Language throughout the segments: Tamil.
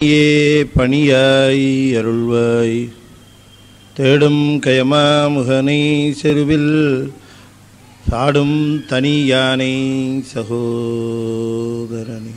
ஏ பணியாய் அருள்வாய் தேடும் கயமாமுகனை செருவில் சாடும் தனியானை சகோதரனே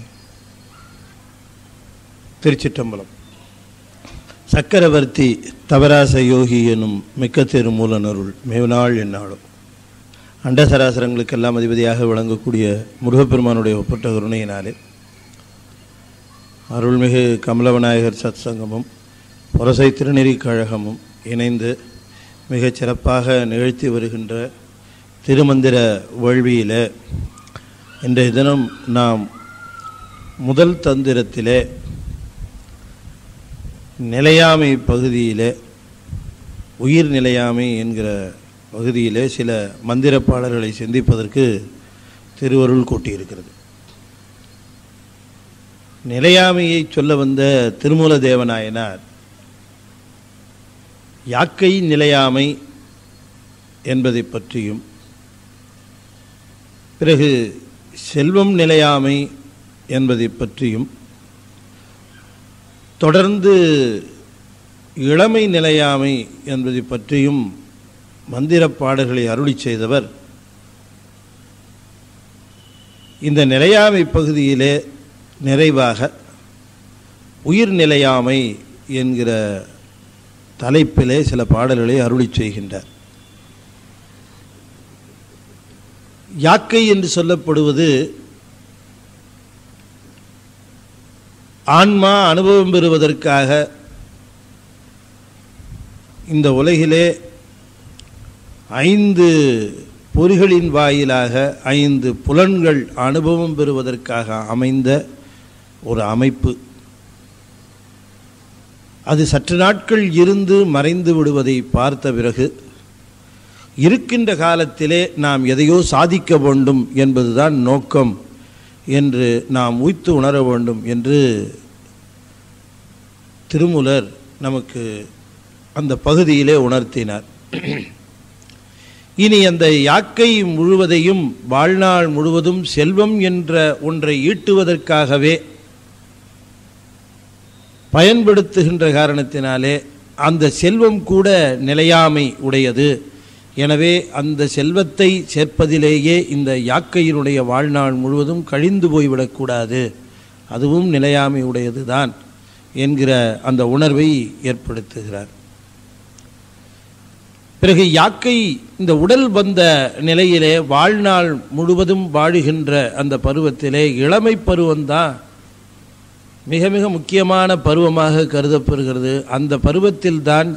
திருச்சிற்றம்பலம் சக்கரவர்த்தி தவராச யோகி எனும் மிக்க திருமூலனருள் மேவநாள் என்னாலும் அண்டசராசரங்களுக்கெல்லாம் அதிபதியாக விளங்கக்கூடிய முருகப்பெருமானுடைய ஒப்பற்ற கருணையினாலே அருள்மிகு கமலவநாயகர் சத்சங்கமும் புரசை திருநெறி கழகமும் இணைந்து மிகச் சிறப்பாக நிகழ்த்தி வருகின்ற திருமந்திர வேள்வியில் இன்றைய தினம் நாம் முதல் தந்திரத்திலே நிலையாமை பகுதியிலே உயிர் நிலையாமை என்கிற பகுதியிலே சில மந்திர பாடல்களை சிந்திப்பதற்கு திருவருள் கூட்டியிருக்கிறது நிலையாமையை சொல்ல வந்த திருமூல தேவநாயனார் யாக்கை நிலையாமை என்பதை பற்றியும் பிறகு செல்வம் நிலையாமை என்பதை பற்றியும் தொடர்ந்து இளமை நிலையாமை என்பதை பற்றியும் மந்திர பாடல்களை அருளி செய்தவர் இந்த நிலையாமை பகுதியிலே நிறைவாக உயிர் நிலையாமை என்கிற தலைப்பிலே சில பாடல்களை அருளி செய்கின்றார் யாக்கை என்று சொல்லப்படுவது ஆன்மா அனுபவம் பெறுவதற்காக இந்த உலகிலே ஐந்து பொறிகளின் வாயிலாக ஐந்து புலன்கள் அனுபவம் பெறுவதற்காக அமைந்த ஒரு அமைப்பு அது சற்று நாட்கள் இருந்து மறைந்து விடுவதை பார்த்த பிறகு இருக்கின்ற காலத்திலே நாம் எதையோ சாதிக்க வேண்டும் என்பதுதான் நோக்கம் என்று நாம் உய்த்து உணர வேண்டும் என்று திருமூலர் நமக்கு அந்த பகுதியிலே உணர்த்தினார் இனி அந்த யாக்கை முழுவதையும் வாழ்நாள் முழுவதும் செல்வம் என்ற ஒன்றை ஈட்டுவதற்காகவே பயன்படுத்துகின்ற காரணத்தினாலே அந்த செல்வம் கூட நிலையாமை உடையது எனவே அந்த செல்வத்தை சேர்ப்பதிலேயே இந்த யாக்கையினுடைய வாழ்நாள் முழுவதும் கழிந்து போய்விடக்கூடாது அதுவும் நிலையாமை உடையது தான் என்கிற அந்த உணர்வை ஏற்படுத்துகிறார் பிறகு யாக்கை இந்த உடல் வந்த நிலையிலே வாழ்நாள் முழுவதும் வாழுகின்ற அந்த பருவத்திலே இளமை பருவம்தான் மிக மிக முக்கியமான பருவமாக கருதப்படுகிறது அந்த பருவத்தில்தான்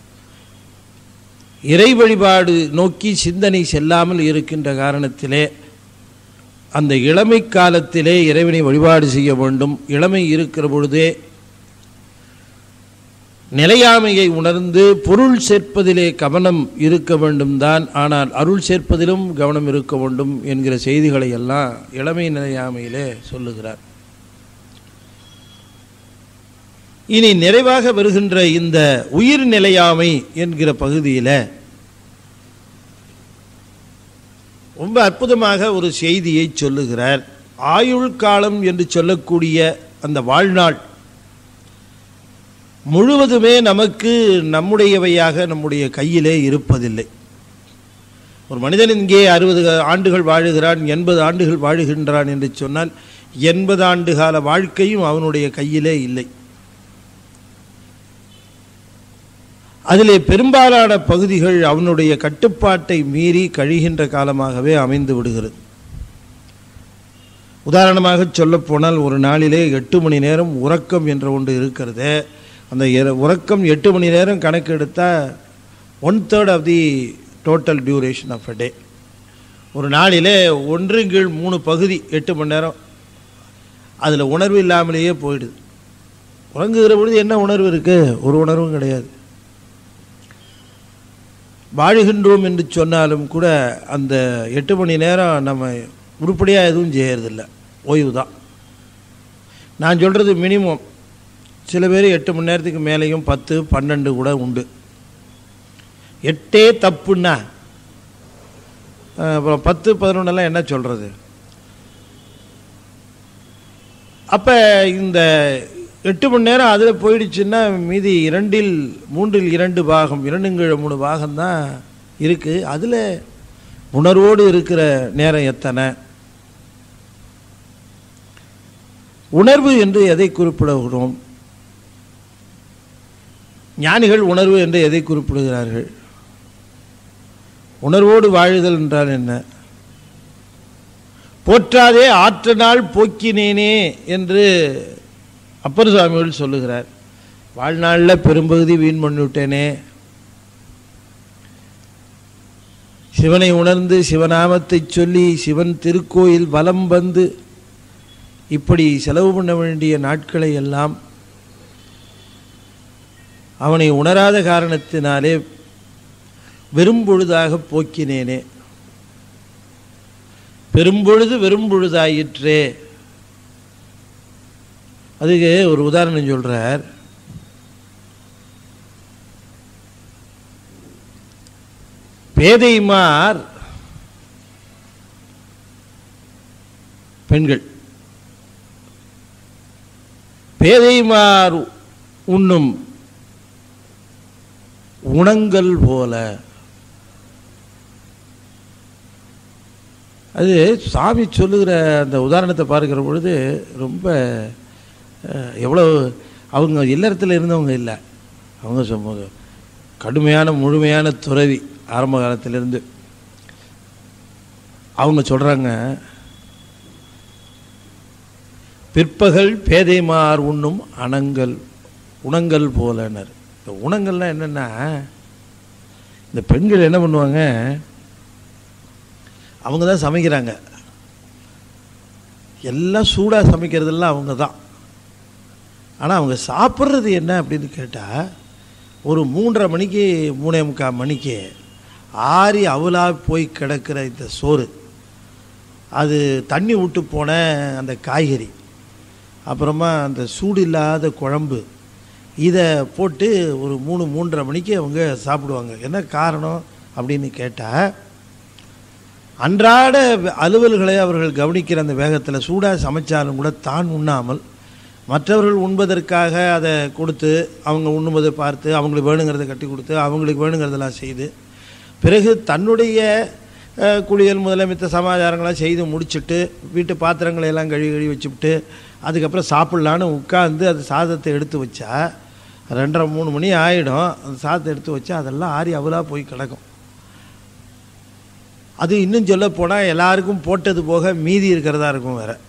இறை வழிபாடு நோக்கி சிந்தனை செல்லாமல் இருக்கின்ற காரணத்திலே அந்த இளமை காலத்திலே இறைவனை வழிபாடு செய்ய வேண்டும் இளமை இருக்கிற பொழுதே நிலையாமையை உணர்ந்து பொருள் சேர்ப்பதிலே கவனம் இருக்க வேண்டும் தான் ஆனால் அருள் சேர்ப்பதிலும் கவனம் இருக்க வேண்டும் என்கிற செய்திகளை எல்லாம் இளமை நிலையாமையிலே சொல்லுகிறார் இனி நிறைவாக வருகின்ற இந்த உயிர் நிலையாமை என்கிற பகுதியில் ரொம்ப அற்புதமாக ஒரு செய்தியை சொல்லுகிறார் ஆயுள் காலம் என்று சொல்லக்கூடிய அந்த வாழ்நாள் முழுவதுமே நமக்கு நம்முடையவையாக நம்முடைய கையிலே இருப்பதில்லை ஒரு மனிதன் இங்கே அறுபது ஆண்டுகள் வாழுகிறான் எண்பது ஆண்டுகள் வாழுகின்றான் என்று சொன்னால் எண்பது ஆண்டு கால வாழ்க்கையும் அவனுடைய கையிலே இல்லை அதிலே பெரும்பாலான பகுதிகள் அவனுடைய கட்டுப்பாட்டை மீறி கழிகின்ற காலமாகவே அமைந்து விடுகிறது உதாரணமாக சொல்லப்போனால் ஒரு நாளிலே எட்டு மணி நேரம் உறக்கம் என்ற ஒன்று இருக்கிறது அந்த உறக்கம் எட்டு மணி நேரம் கணக்கெடுத்தால் one third of the total duration of a day ஒரு நாளிலே ஒன்று கீழ் மூணு பகுதி எட்டு மணி நேரம் அதில் உணர்வு இல்லாமலேயே போயிடுது உறங்குகிற பொழுது என்ன உணர்வு இருக்குது ஒரு உணர்வும் கிடையாது வாழுகின்றோம் என்று சொன்னாலும் கூட அந்த எட்டு மணி நேரம் நம்ம உருப்படியாக எதுவும் செய்யறதில்ல ஓய்வு தான் நான் சொல்கிறது மினிமம் சில பேர் எட்டு மணி நேரத்துக்கு மேலேயும் பத்து பன்னெண்டு கூட உண்டு எட்டே தப்புன்னா அப்புறம் பத்து பதினொன்றெல்லாம் என்ன சொல்கிறது அப்போ இந்த எட்டு மணி நேரம் அதில் போயிடுச்சுன்னா மீதி இரண்டில் மூன்றில் இரண்டு பாகம் இரண்டுங்கிற மூணு பாகம்தான் இருக்குது அதில் உணர்வோடு இருக்கிற நேரம் எத்தனை உணர்வு என்று எதை குறிப்பிடுகிறோம் ஞானிகள் உணர்வு என்று எதை குறிப்பிடுகிறார்கள் உணர்வோடு வாழுதல் என்றால் என்ன போற்றாதே ஆற்ற நாள் போக்கினேனே என்று அப்பர் சுவாமிகள் சொல்லுகிறார் வாழ்நாளில் பெரும்பகுதி வீண் பண்ணிவிட்டேனே சிவனை உணர்ந்து சிவநாமத்தை சொல்லி சிவன் திருக்கோயில் வலம் வந்து இப்படி செலவு பண்ண வேண்டிய நாட்களை எல்லாம் அவனை உணராத காரணத்தினாலே வெறும் பொழுதாக போக்கினேனே பெரும்பொழுது வெறும் பொழுதாயிற்றே அதுக்கு ஒரு உதாரணம் சொல்றார் பேதைமார் பெண்கள் பேதைமார் உண்ணும் உணங்கள் போல அது சாமி சொல்லுகிற அந்த உதாரணத்தை பார்க்கிற பொழுது ரொம்ப அஹ், எவ்வளோ அவங்க இல்லறத்தில் இருந்தவங்க இல்லை அவங்க சொன்னாங்க கடுமையான முழுமையான துறவி ஆரம்ப காலத்திலிருந்து அவங்க சொல்கிறாங்க பிற்பகல் பேதைமார் உண்ணும் அணங்கள் உணங்கள் போலனர் இந்த உணங்கள்லாம் என்னென்னா இந்த பெண்கள் என்ன பண்ணுவாங்க அவங்க தான் சமைக்கிறாங்க எல்லாம் சூடாக சமைக்கிறதெல்லாம் அவங்க தான் ஆனால் அவங்க சாப்பிட்றது என்ன அப்படின்னு கேட்டால் ஒரு மூன்றரை மணிக்கு மூணே முக்கால் மணிக்கு ஆறி அவலாக போய் கிடக்கிற இந்த சோறு அது தண்ணி விட்டு போன அந்த காய்கறி அப்புறமா அந்த சூடு இல்லாத குழம்பு இதை போட்டு ஒரு மூணு மூன்றரை மணிக்கு அவங்க சாப்பிடுவாங்க என்ன காரணம் அப்படின்னு கேட்டால் அன்றாட அலுவல்களை அவர்கள் கவனிக்கிற அந்த வேகத்தில் சூடாக சமைச்சாலும் கூட தான் உண்ணாமல் மற்றவர்கள் உண்பதற்காக அதை கொடுத்து அவங்க உண்ணுவதை பார்த்து அவங்களுக்கு வேணுங்கிறத கட்டி கொடுத்து அவங்களுக்கு வேணுங்கிறதெல்லாம் செய்து பிறகு தன்னுடைய அஹ், குளியல் முதல மித்த சமாச்சாரங்களாம் செய்து முடிச்சுட்டு வீட்டு பாத்திரங்களை எல்லாம் கழுவி கழுவி வச்சுவிட்டு அதுக்கப்புறம் சாப்பிட்லான்னு உட்காந்து அது சாதத்தை எடுத்து வச்சா ரெண்டரை மூணு மணி ஆகிடும் அந்த சாதத்தை எடுத்து வச்சா அதெல்லாம் ஆறி அவலாக போய் கிடக்கும் அது இன்னும் சொல்ல போனால் எல்லாருக்கும் போட்டது போக மீதி இருக்கிறதா இருக்கும் வேற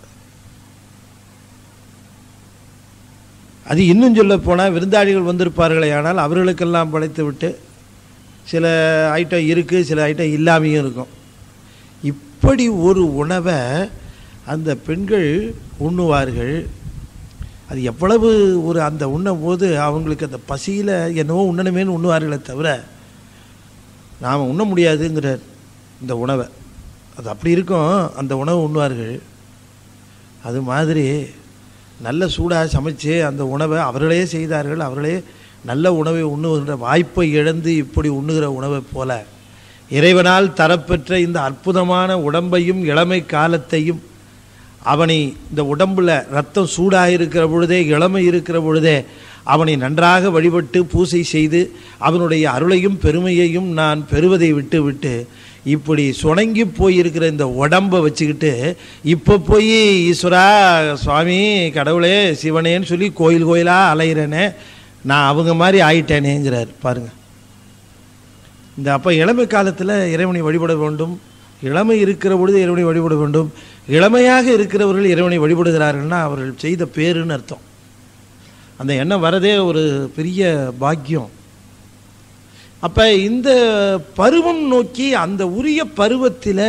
அது இன்னும் சொல்ல போனால் விருந்தாளிகள் வந்திருப்பார்களே ஆனால் அவர்களுக்கெல்லாம் படைத்து விட்டு சில ஐட்டம் இருக்குது சில ஐட்டம் இல்லாமையும் இருக்கும் இப்படி ஒரு உணவை அந்த பெண்கள் உண்ணுவார்கள் அது எவ்வளவு ஒரு அந்த உண்ணும் போது அவங்களுக்கு அந்த பசியில் என்னவோ உண்ணணுமேனு உண்ணுவார்களே தவிர நாம் உண்ண முடியாதுங்கிறார் இந்த உணவை அது அப்படி இருக்கும் அந்த உணவு உண்ணுவார்கள் அது மாதிரி நல்ல சூடாக சமைச்சு அந்த உணவை அவர்களே செய்தார்கள் அவர்களே நல்ல உணவை உண்ணுகின்ற வாய்ப்பை இழந்து இப்படி உண்ணுகிற உணவைப் போல இறைவனால் தரப்பெற்ற இந்த அற்புதமான உடம்பையும் இளமை காலத்தையும் அவனை இந்த உடம்புல ரத்தம் சூடாக இருக்கிற பொழுதே இளமை இருக்கிற பொழுதே அவனை நன்றாக வழிபட்டு பூசை செய்து அவனுடைய அருளையும் பெருமையையும் நான் பெறுவதை விட்டு விட்டு இப்படி சுணங்கி போயிருக்கிற இந்த உடம்பை வச்சுக்கிட்டு இப்போ போய் ஈஸ்வரா சுவாமி கடவுளே சிவனேன்னு சொல்லி கோயில் கோயிலாக அலையிறேனே நான் அவங்க மாதிரி ஆயிட்டேனேங்கிறார் பாருங்க இந்த அப்போ இளமை காலத்தில் இறைவனை வழிபட வேண்டும் இளமை இருக்கிற பொழுது இறைவனை வழிபட வேண்டும் இளமையாக இருக்கிறவர்கள் இறைவனை வழிபடுகிறார்கள்னா அவர்கள் செய்த பேருன்னு அர்த்தம் அந்த எண்ணம் வரதே ஒரு பெரிய பாக்கியம் அப்போ இந்த பருவம் நோக்கி அந்த உரிய பருவத்தில்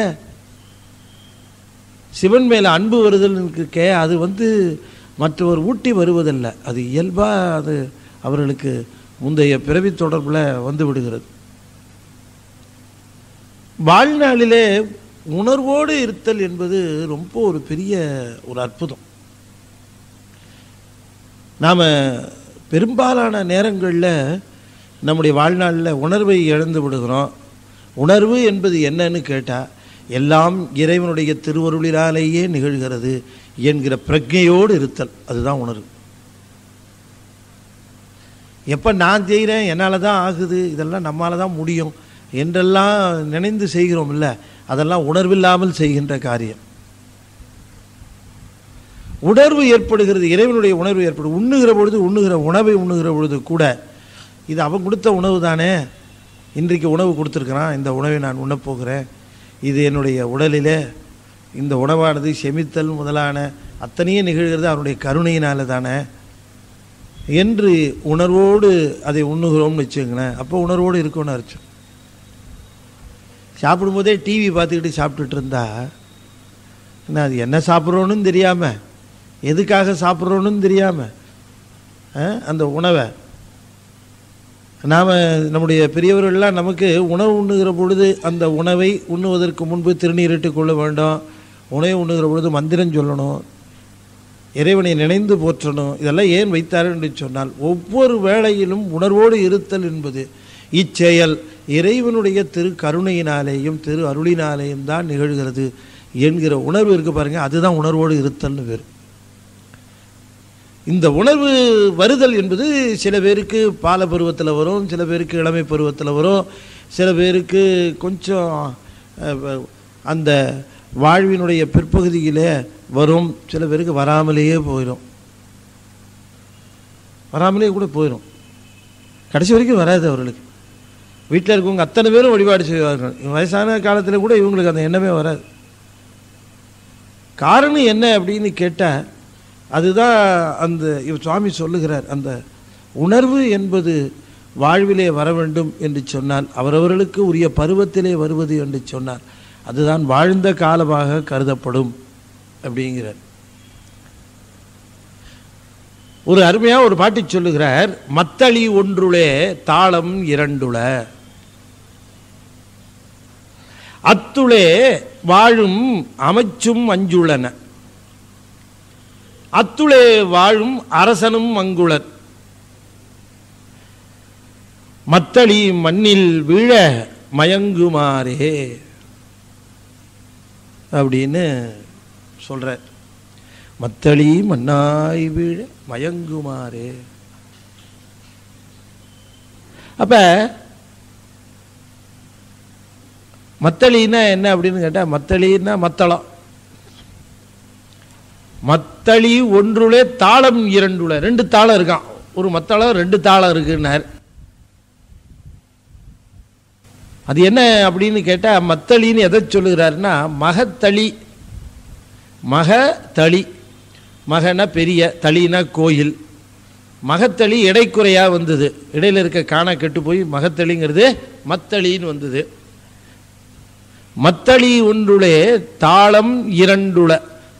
சிவன் மேலே அன்பு வருதல் இருக்கே அது வந்து மற்றவர் ஊட்டி வருவதல்ல அது இயல்பாக அது அவர்களுக்கு முந்தைய பிறவி தொடர்பில் வந்து விடுகிறது வாழ்நாளிலே உணர்வோடு இருத்தல் என்பது ரொம்ப ஒரு பெரிய ஒரு அற்புதம் நாம் பெரும்பாலான நேரங்களில் நம்முடைய வாழ்நாளில் உணர்வை இழந்து விடுகிறோம் உணர்வு என்பது என்னன்னு கேட்டால் எல்லாம் இறைவனுடைய திருவருளினாலேயே நிகழ்கிறது என்கிற பிரஜையோடு இருத்தல் அதுதான் உணர்வு எப்போ நான் செய்கிறேன் என்னால் தான் ஆகுது இதெல்லாம் நம்மால் தான் முடியும் என்றெல்லாம் நினைந்து செய்கிறோம் இல்லை அதெல்லாம் உணர்வில்லாமல் செய்கின்ற காரியம் உணர்வு ஏற்படுகிறது இறைவனுடைய உணர்வு ஏற்படும் உண்ணுகிற பொழுது உண்ணுகிற உணவை உண்ணுகிற பொழுது கூட இது அவன் கொடுத்த உணவு தானே இன்றைக்கு உணவு கொடுத்துருக்குறான் இந்த உணவை நான் உண்ணப் போகிறேன் இது என்னுடைய உடலிலே இந்த உணவானது செமித்தல் முதலான அத்தனையும் நிகழ்கிறது அவனுடைய கருணையினால தானே என்று உணர்வோடு அதை உண்ணுகிறோம்னு வச்சுங்களேன் அப்போ உணர்வோடு இருக்கும்னு அர்த்தம் சாப்பிடும்போதே டிவி பார்த்துக்கிட்டு சாப்பிட்டுட்டு இருந்தா என்ன அது என்ன சாப்பிட்றோன்னு தெரியாமல் எதுக்காக சாப்பிட்றோன்னு தெரியாமல் அந்த உணவை நாம் நம்முடைய பெரியவர்கள்லாம் நமக்கு உணவு உண்ணுகிற பொழுது அந்த உணவை உண்ணுவதற்கு முன்பு திருநீரிட்டு கொள்ள வேண்டும் உணவை உண்ணுகிற பொழுது மந்திரம் சொல்லணும் இறைவனை நினைந்து போற்றணும் இதெல்லாம் ஏன் வைத்தார் என்று சொன்னால் ஒவ்வொரு வேளையிலும் உணர்வோடு இருத்தல் என்பது இச்செயல் இறைவனுடைய திரு கருணையினாலேயும் திரு அருளினாலேயும் தான் நிகழ்கிறது என்கிற உணர்வு இருக்கு பாருங்க அதுதான் உணர்வோடு இருத்தல்னு பேர் இந்த உணர்வு வருதல் என்பது சில பேருக்கு பால பருவத்தில் வரும் சில பேருக்கு இளமை பருவத்தில் வரும் சில பேருக்கு கொஞ்சம் அஹ், அந்த வாழ்வினுடைய பிற்பகுதியிலே வரும் சில பேருக்கு வராமலேயே போயிடும் வராமலே கூட போயிடும் கடைசி வரைக்கும் வராது அவர்களுக்கு வீட்டில் இருக்கவங்க அத்தனை பேரும் வழிபாடு செய்வார்கள் வயசான காலத்தில் கூட இவங்களுக்கு அந்த எண்ணமே வராது காரணம் என்ன அப்படின்னு கேட்டால் அதுதான் அந்த இவர் சுவாமி சொல்லுகிறார் அந்த உணர்வு என்பது வாழ்விலே வர வேண்டும் என்று சொன்னால் அவரவர்களுக்கு உரிய பருவத்திலே வருவது என்று சொன்னால் அதுதான் வாழ்ந்த காலமாக கருதப்படும் அப்படிங்கிறார் ஒரு அருமையாக ஒரு பாட்டி சொல்லுகிறார் மத்தளி ஒன்றுளே தாளம் இரண்டுள அத்துளே வாழும் அமைச்சும் அஞ்சுளன அத்துளே வாழும் அரசனும் அங்குளர் மத்தளி மண்ணில் வீழ மயங்குமாறே அப்படின்னு சொல்றார் மத்தளி மண்ணாய் வீழ மயங்குமாறே அப்ப மத்தளின்னா என்ன அப்படின்னு கேட்டா மத்தளின்னா மத்தளம் மத்தளி ஒன்றுலே தாளம் இரண்டுல ரெண்டு தாளம் இருக்கான் ஒரு மத்தளம் ரெண்டு தாளம் இருக்குன்னார் அது என்ன அப்படின்னு கேட்டா மத்தளின்னு எதை சொல்லுகிறாருன்னா மகத்தளி மகத்தளி மகனா பெரிய தளினா கோயில் மகத்தளி இடைக்குறையா வந்தது இடையில இருக்க காணா கெட்டு போய் மகத்தளிங்கிறது மத்தளின்னு வந்தது மத்தளி ஒன்றுலே தாளம் இரண்டுல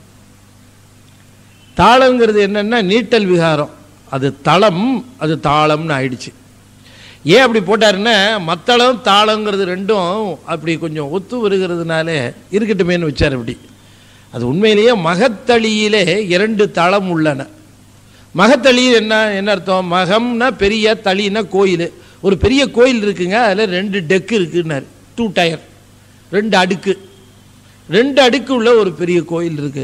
தாளங்கிறது என்னன்னா நீட்டல் விகாரம் அது தளம் அது தாளம்னு ஆயிடுச்சு ஏன் அப்படி போட்டாருன்னா மத்தளம் தாளங்கிறது ரெண்டும் அப்படி கொஞ்சம் ஒத்து வருகிறதுனால இருக்கட்டுமேன்னு வச்சார் அப்படி அது உண்மையிலேயே மகத்தளியிலே இரண்டு தளம் உள்ளன மகத்தளி என்ன என்ன அர்த்தம் மகம்னா பெரிய தளினா கோயில் ஒரு பெரிய கோயில் இருக்குங்க அதில் ரெண்டு டெக்கு இருக்குன்னாரு டூ டயர் ரெண்டு அடுக்கு ரெண்டு அடுக்கு உள்ள ஒரு பெரிய கோயில் இருக்கு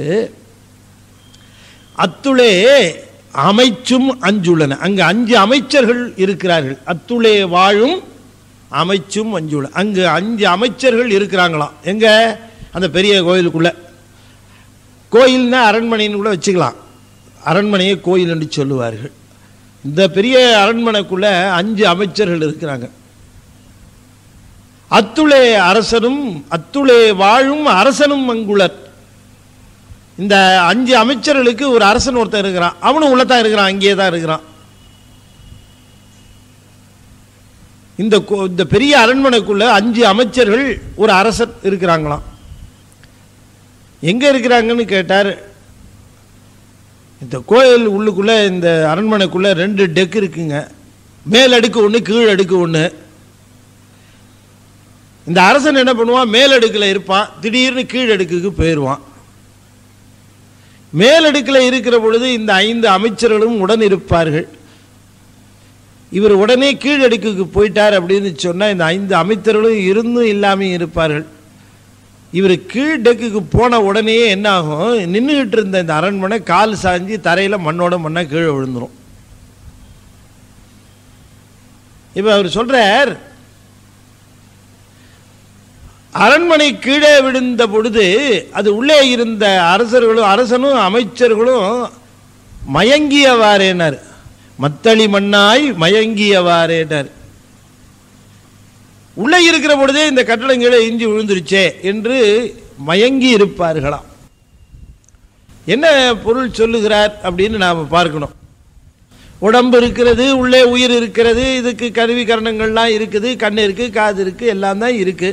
அத்துளே அமைச்சும் அஞ்சுள்ளன அங்கு அஞ்சு அமைச்சர்கள் இருக்கிறார்கள் அத்துளே வாழும் அமைச்சும் அஞ்சுள்ள அங்கு அஞ்சு அமைச்சர்கள் இருக்கிறாங்களாம் எங்க அந்த பெரிய கோயிலுக்குள்ள கோயில்னா அரண்மனைன்னு கூட வச்சுக்கலாம் அரண்மனையை கோயில் என்று சொல்லுவார்கள் இந்த பெரிய அரண்மனைக்குள்ள அஞ்சு அமைச்சர்கள் இருக்கிறாங்க அத்துளே அரசனும் அத்துளே வாழும் அரசனும் அங்குளர் இந்த அஞ்சு அமைச்சர்களுக்கு ஒரு அரசன் ஒருத்தன் இருக்கிறான் அவனும் உள்ளதான் இருக்கிறான் அங்கேயே தான் இருக்கிறான் இந்த கோ- இந்த பெரிய அரண்மனைக்குள்ள அஞ்சு அமைச்சர்கள் ஒரு அரசன் இருக்கிறாங்களாம் எங்க இருக்கிறாங்கன்னு கேட்டார் இந்த கோயில் உள்ளுக்குள்ள இந்த அரண்மனைக்குள்ள ரெண்டு டெக் இருக்குங்க மேல் அடுக்கு ஒன்று கீழ் அடுக்கு ஒன்று இந்த அரசன் என்ன பண்ணுவான் மேல் அடுக்கில் இருப்பான் திடீர்னு கீழ் அடுக்குக்கு போயிடுவான் மேலடுக்கில் இருக்கிற பொழுது இந்த ஐந்து அமைச்சர்களும் உடன் இருப்பார்கள் இவர் உடனே கீழடுக்குக்கு போயிட்டார் அப்படின்னு சொன்னால் இந்த ஐந்து அமைச்சர்களும் இருந்தும் இல்லாமல் இருப்பார்கள் இவர் கீழ் டெக்குக்கு போன உடனே என்ன ஆகும் நின்றுகிட்டு இருந்த இந்த அரண்மனை கால் சாஞ்சி தரையில் மண்ணோட மண்ணா கீழே விழுந்துரும் இப்போ அவர் சொல்றார் அரண்மனை கீழே விழுந்த பொழுது அது உள்ளே இருந்த அரசர்களும் அரசனும் அமைச்சர்களும் மயங்கியவாறேனார் மத்தளி மண்ணாய் மயங்கியவாறேனார் உள்ளே இருக்கிற பொழுதே இந்த கட்டடம் கீழே இஞ்சி விழுந்துருச்சே என்று மயங்கி இருப்பார்களாம் என்ன பொருள் சொல்லுகிறார் அப்படின்னு நாம் பார்க்கணும் உடம்பு இருக்கிறது உள்ளே உயிர் இருக்கிறது இதுக்கு கருவி கரணங்கள்லாம் இருக்குது கண் இருக்கு காது இருக்கு எல்லாம் தான் இருக்கு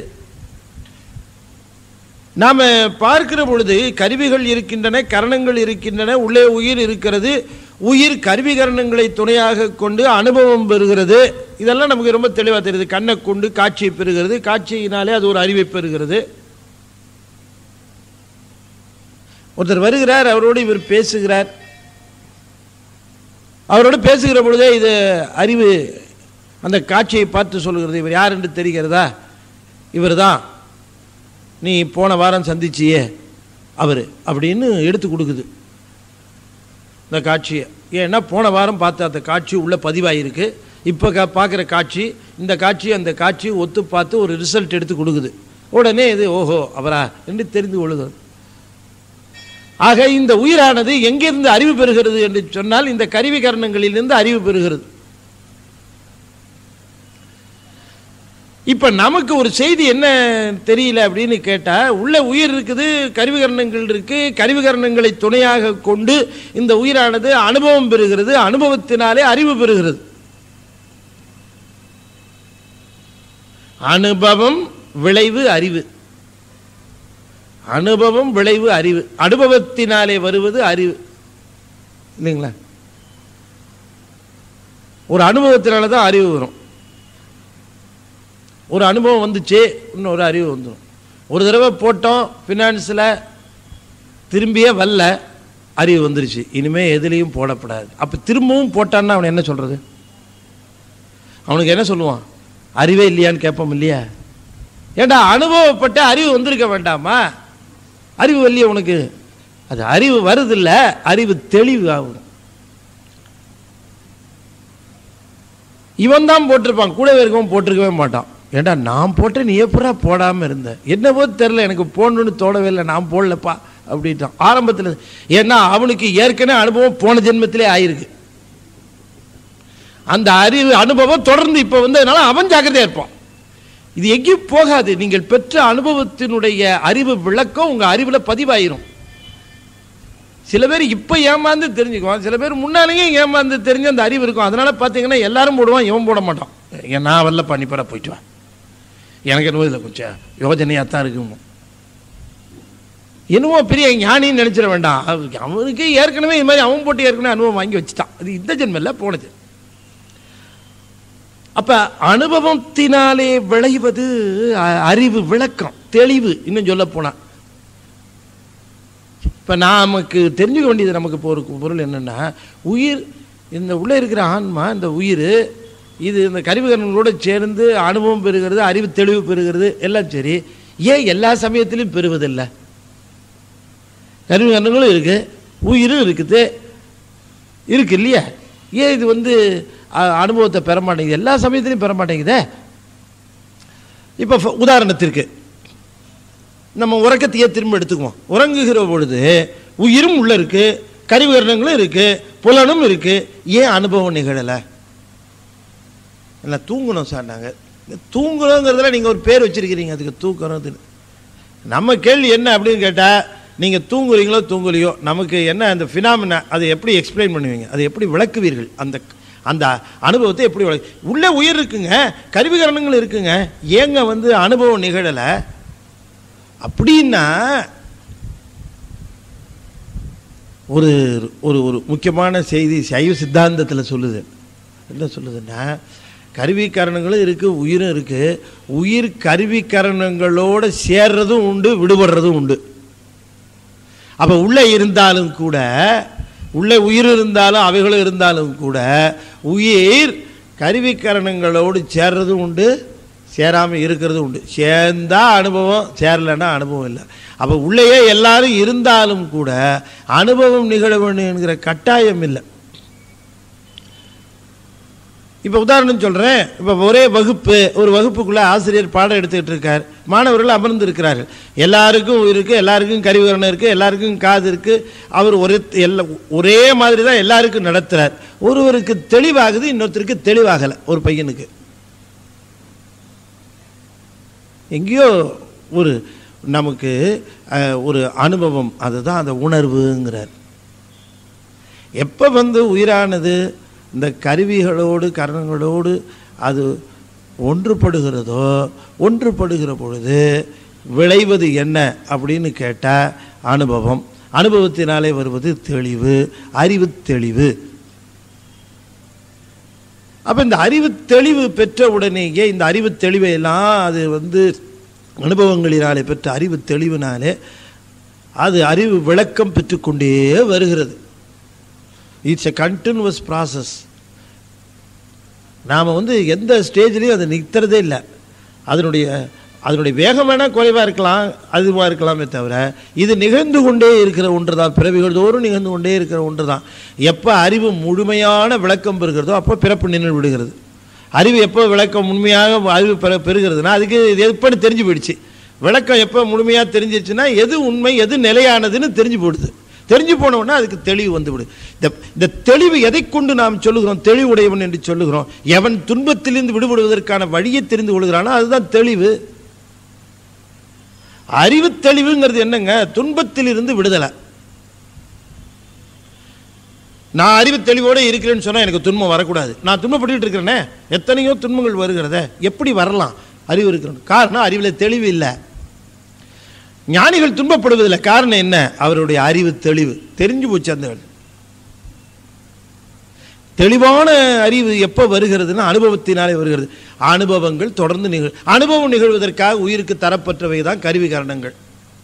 நாம் பார்க்கிற பொழுது கருவிகள் இருக்கின்றன கரணங்கள் இருக்கின்றன உள்ளே உயிர் இருக்கிறது உயிர் கருவி கரணங்களை துணையாக கொண்டு அனுபவம் பெறுகிறது இதெல்லாம் நமக்கு ரொம்ப தெளிவாக தெரியுது கண்ணை கொண்டு காட்சியை பெறுகிறது காட்சியினாலே அது ஒரு அறிவை பெறுகிறது ஒருத்தர் வருகிறார் அவரோடு இவர் பேசுகிறார் அவரோடு பேசுகிற பொழுதே இது அறிவு அந்த காட்சியை பார்த்து சொல்லுகிறது இவர் யார் என்று தெரிகிறதா இவர் தான் நீ போன வாரம் சந்திச்சியே அவர் அப்படின்னு எடுத்து கொடுக்குது இந்த காட்சியை ஏன்னா போன வாரம் பார்த்த அந்த காட்சி உள்ள பதிவாயிருக்கு இப்போ கா பார்க்குற காட்சி இந்த காட்சி அந்த காட்சி ஒத்து பார்த்து ஒரு ரிசல்ட் எடுத்து கொடுக்குது உடனே இது ஓஹோ அவரா என்று தெரிந்து கொள்ளுகிறது ஆக இந்த உயிரானது எங்கிருந்து அறிவு பெறுகிறது என்று சொன்னால் இந்த கருவி கரணங்களிலிருந்து அறிவு பெறுகிறது இப்ப நமக்கு ஒரு செய்தி என்ன தெரியல அப்படின்னு கேட்டா உள்ள உயிர் இருக்குது கருவிகரணங்கள் இருக்கு கருவிகரணங்களை துணையாக கொண்டு இந்த உயிரானது அனுபவம் பெறுகிறது அனுபவத்தினாலே அறிவு பெறுகிறது அனுபவம் விளைவு அறிவு அனுபவம் விளைவு அறிவு அனுபவத்தினாலே வருவது அறிவு இல்லைங்களா ஒரு அனுபவத்தினால தான் அறிவு வரும் ஒரு அனுபவம் வந்துச்சு இன்னொரு அறிவு வந்துடும் ஒரு தடவை போட்டோம் ஃபினான்ஸில் திரும்பியே வரல அறிவு வந்துருச்சு இனிமே எதுலேயும் போடப்படாது அப்போ திரும்பவும் போட்டான்னா அவன் என்ன சொல்கிறது அவனுக்கு என்ன சொல்லுவான் அறிவே இல்லையான்னு கேட்போம் இல்லையா ஏண்டா அனுபவப்பட்ட அறிவு வந்திருக்க வேண்டாமா அறிவு வரலையே உனக்கு அது அறிவு வருதில்ல அறிவு தெளிவு ஆகும் இவன் தான் போட்டிருப்பான் கூடவே இருக்கவன் போட்டிருக்கவே மாட்டான் ஏண்டா நான் போட்டேன் நீ எப்படா போடாமல் இருந்த என்னவோ தெரில எனக்கு போடணும்னு தோணவே இல்லை நான் போடலப்பா அப்படின்ட்டான் ஆரம்பத்தில் ஏன்னா அவனுக்கு ஏற்கனவே அனுபவம் போன ஜென்மத்திலே ஆயிருக்கு அந்த அறிவு அனுபவம் தொடர்ந்து இப்போ வந்ததுனால அவன் ஜாக்கிரதையா இருப்பான் இது எங்கேயும் போகாது நீங்கள் பெற்ற அனுபவத்தினுடைய அறிவு விளக்கம் உங்க அறிவுல பதிவாயிரும் சில பேர் இப்போ ஏமாந்து தெரிஞ்சுக்குவான் சில பேர் முன்னாலேயே ஏமாந்து தெரிஞ்சு அந்த அறிவு இருக்கும் அதனால பார்த்தீங்கன்னா எல்லாரும் போடுவான் இவன் போட மாட்டான் ஏன் நான் வரல பண்ணிப்பற போயிட்டு வா எனக்கு என்னவோ இதில் கொஞ்சம் யோஜனையாக தான் இருக்கும் என்னவோ பெரிய ஞானின்னு நினைச்சிட வேண்டாம் அவருக்கு அவனுக்கு ஏற்கனவே இது மாதிரி அவன் போட்டு ஏற்கனவே அனுபவம் வாங்கி வச்சுட்டான் அது இந்த ஜென்மில் போனது அப்ப அனுபவத்தினாலே விளைவது அ- அறிவு விளக்கம் தெளிவு இன்னும் சொல்ல போனா இப்ப நமக்கு தெரிஞ்சுக்க வேண்டியது நமக்கு இப்போ ஒரு பொருள் என்னன்னா உயிர் இந்த உள்ள இருக்கிற ஆன்மா இந்த உயிர் இது இந்த கருவிகரணங்களோட சேர்ந்து அனுபவம் பெறுகிறது அறிவு தெளிவு பெறுகிறது எல்லாம் சரி ஏன் எல்லா சமயத்திலும் பெறுவதில்லை கருவிகரணங்களும் இருக்கு உயிரும் இருக்குது இருக்கு இல்லையா ஏன் இது வந்து அ- அனுபவத்தை பெற மாட்டேங்குது எல்லா சமயத்திலையும் பெற மாட்டேங்குதே இப்போ ஃப- உதாரணத்திற்கு நம்ம உறக்கத்தையே திரும்ப எடுத்துக்குவோம் உறங்குகிற பொழுது உயிரும் உள்ள இருக்கு கருவிகரணங்களும் இருக்கு புலனும் இருக்கு ஏன் அனுபவம் நிகழலை இல்லை தூங்கணும் சார் நாங்கள் தூங்கணுங்கிறதுல நீங்கள் ஒரு பேர் வச்சிருக்கிறீங்க அதுக்கு தூக்கணும் நம்ம கேள்வி என்ன அப்படின்னு கேட்டால் நீங்கள் தூங்குறீங்களோ தூங்கலையோ நமக்கு என்ன அந்த ஃபினாமினா அதை எப்படி எக்ஸ்பிளைன் பண்ணுவீங்க அதை எப்படி விளக்குவீர்கள் அந்த அந்த அனுபவத்தை எப்படி விளக்கு உள்ளே உயிர் இருக்குங்க கருவிகரணங்கள் இருக்குங்க ஏங்க வந்து அனுபவம் நிகழலை அப்படின்னா ஒரு ஒரு ஒரு முக்கியமான செய்தி சைவ சித்தாந்தத்தில் சொல்லுது என்ன சொல்லுதுன்னா கருவிக்கரணங்களும் இருக்குது உயிரும் இருக்குது உயிர் கருவிக்கரணங்களோட சேர்றதும் உண்டு விடுபடுறதும் உண்டு அப்போ உள்ளே இருந்தாலும் கூட உள்ளே உயிர் இருந்தாலும் அவைகளும் இருந்தாலும் கூட உயிர் கருவிக்கரணங்களோடு சேர்றதும் உண்டு சேராமல் இருக்கிறதும் உண்டு சேர்ந்தா அனுபவம் சேரலைன்னா அனுபவம் இல்லை அப்போ உள்ளேயே எல்லாரும் இருந்தாலும் கூட அனுபவம் நிகழ வேண்டும் என்கிற கட்டாயம் இல்லை இப்போ உதாரணம் சொல்கிறேன் இப்போ ஒரே வகுப்பு ஒரு வகுப்புக்குள்ளே ஆசிரியர் பாடம் எடுத்துக்கிட்டு இருக்கார் மாணவர்கள் அமர்ந்து இருக்கிறார்கள் எல்லாருக்கும் இருக்குது எல்லாருக்கும் கருவிகரணம் இருக்குது எல்லாருக்கும் காது இருக்குது அவர் ஒரே எல்லா ஒரே மாதிரி தான் எல்லாருக்கும் நடத்துகிறார் ஒருவருக்கு தெளிவாகுது இன்னொருத்தருக்கு தெளிவாகலை ஒரு பையனுக்கு எங்கேயோ ஒரு நமக்கு அஹ், ஒரு அனுபவம் அதுதான் அந்த உணர்வுங்கிறார் எப்போ வந்து உயிரானது இந்த கருவிகளோடு கரணங்களோடு அது ஒன்றுபடுகிறதோ ஒன்றுபடுகிற பொழுது விளைவது என்ன அப்படின்னு கேட்டால் அனுபவம் அனுபவத்தினாலே வருவது தெளிவு அறிவு தெளிவு அப்போ இந்த அறிவு தெளிவு பெற்ற உடனேயே இந்த அறிவு தெளிவை எல்லாம் அது வந்து அனுபவங்களினாலே பெற்ற அறிவு தெளிவினாலே அது அறிவு விளக்கம் பெற்றுக்கொண்டே வருகிறது இட்ஸ் எ கண்டினியூஸ் ப்ராசஸ் நாம் வந்து எந்த ஸ்டேஜ்லேயும் அது நிற்கிறதே இல்லை அதனுடைய அதனுடைய வேகம் வேணால் குறைவாக இருக்கலாம் அதுவாக இருக்கலாமே தவிர இது நிகழ்ந்து கொண்டே இருக்கிற ஒன்று தான் பிறவிகள் தோறும் நிகழ்ந்து கொண்டே இருக்கிற ஒன்று தான் எப்போ அறிவு முழுமையான விளக்கம் பெறுகிறதோ அப்போ பிறப்பு நின்று விடுகிறது அறிவு எப்போ விளக்கம் உண்மையாக அறிவு பெற பெறுகிறதுனா அதுக்கு இது எப்படி தெரிஞ்சு போயிடுச்சு விளக்கம் எப்போ முழுமையாக தெரிஞ்சிச்சுன்னா எது உண்மை எது நிலையானதுன்னு தெரிஞ்சு போயிடுது தெரிஞ்சு போன உடனே அதுக்கு தெளிவு வந்துவிடு இந்த இந்த தெளிவு எதை கொண்டு நாம் சொல்லுகிறோம் தெளிவுடையவன் என்று சொல்லுகிறோம் எவன் துன்பத்திலிருந்து விடுபடுவதற்கான வழியை தெரிந்து கொள்கிறானோ அதுதான் தெளிவு அறிவு தெளிவுங்கிறது என்னங்க துன்பத்திலிருந்து விடுதலை நான் அறிவு தெளிவோடு இருக்கிறேன்னு சொன்னால் எனக்கு துன்பம் வரக்கூடாது நான் துன்பப்பட்டுட்டு இருக்கிறேனே எத்தனையோ துன்பங்கள் வருகிறதே எப்படி வரலாம் அறிவு இருக்கிறேன் காரணம் அறிவில் தெளிவு இல்லை ஞானிகள் துன்பப்படுவதில்லை காரணம் என்ன அவருடைய அறிவு தெளிவு தெரிஞ்சு போச்சு அந்த தெளிவான அறிவு எப்போ வருகிறதுன்னா அனுபவத்தினாலே வருகிறது அனுபவங்கள் தொடர்ந்து நிகழ் அனுபவம் நிகழ்வதற்காக உயிருக்கு தரப்பட்டவை தான் கருவி காரணங்கள்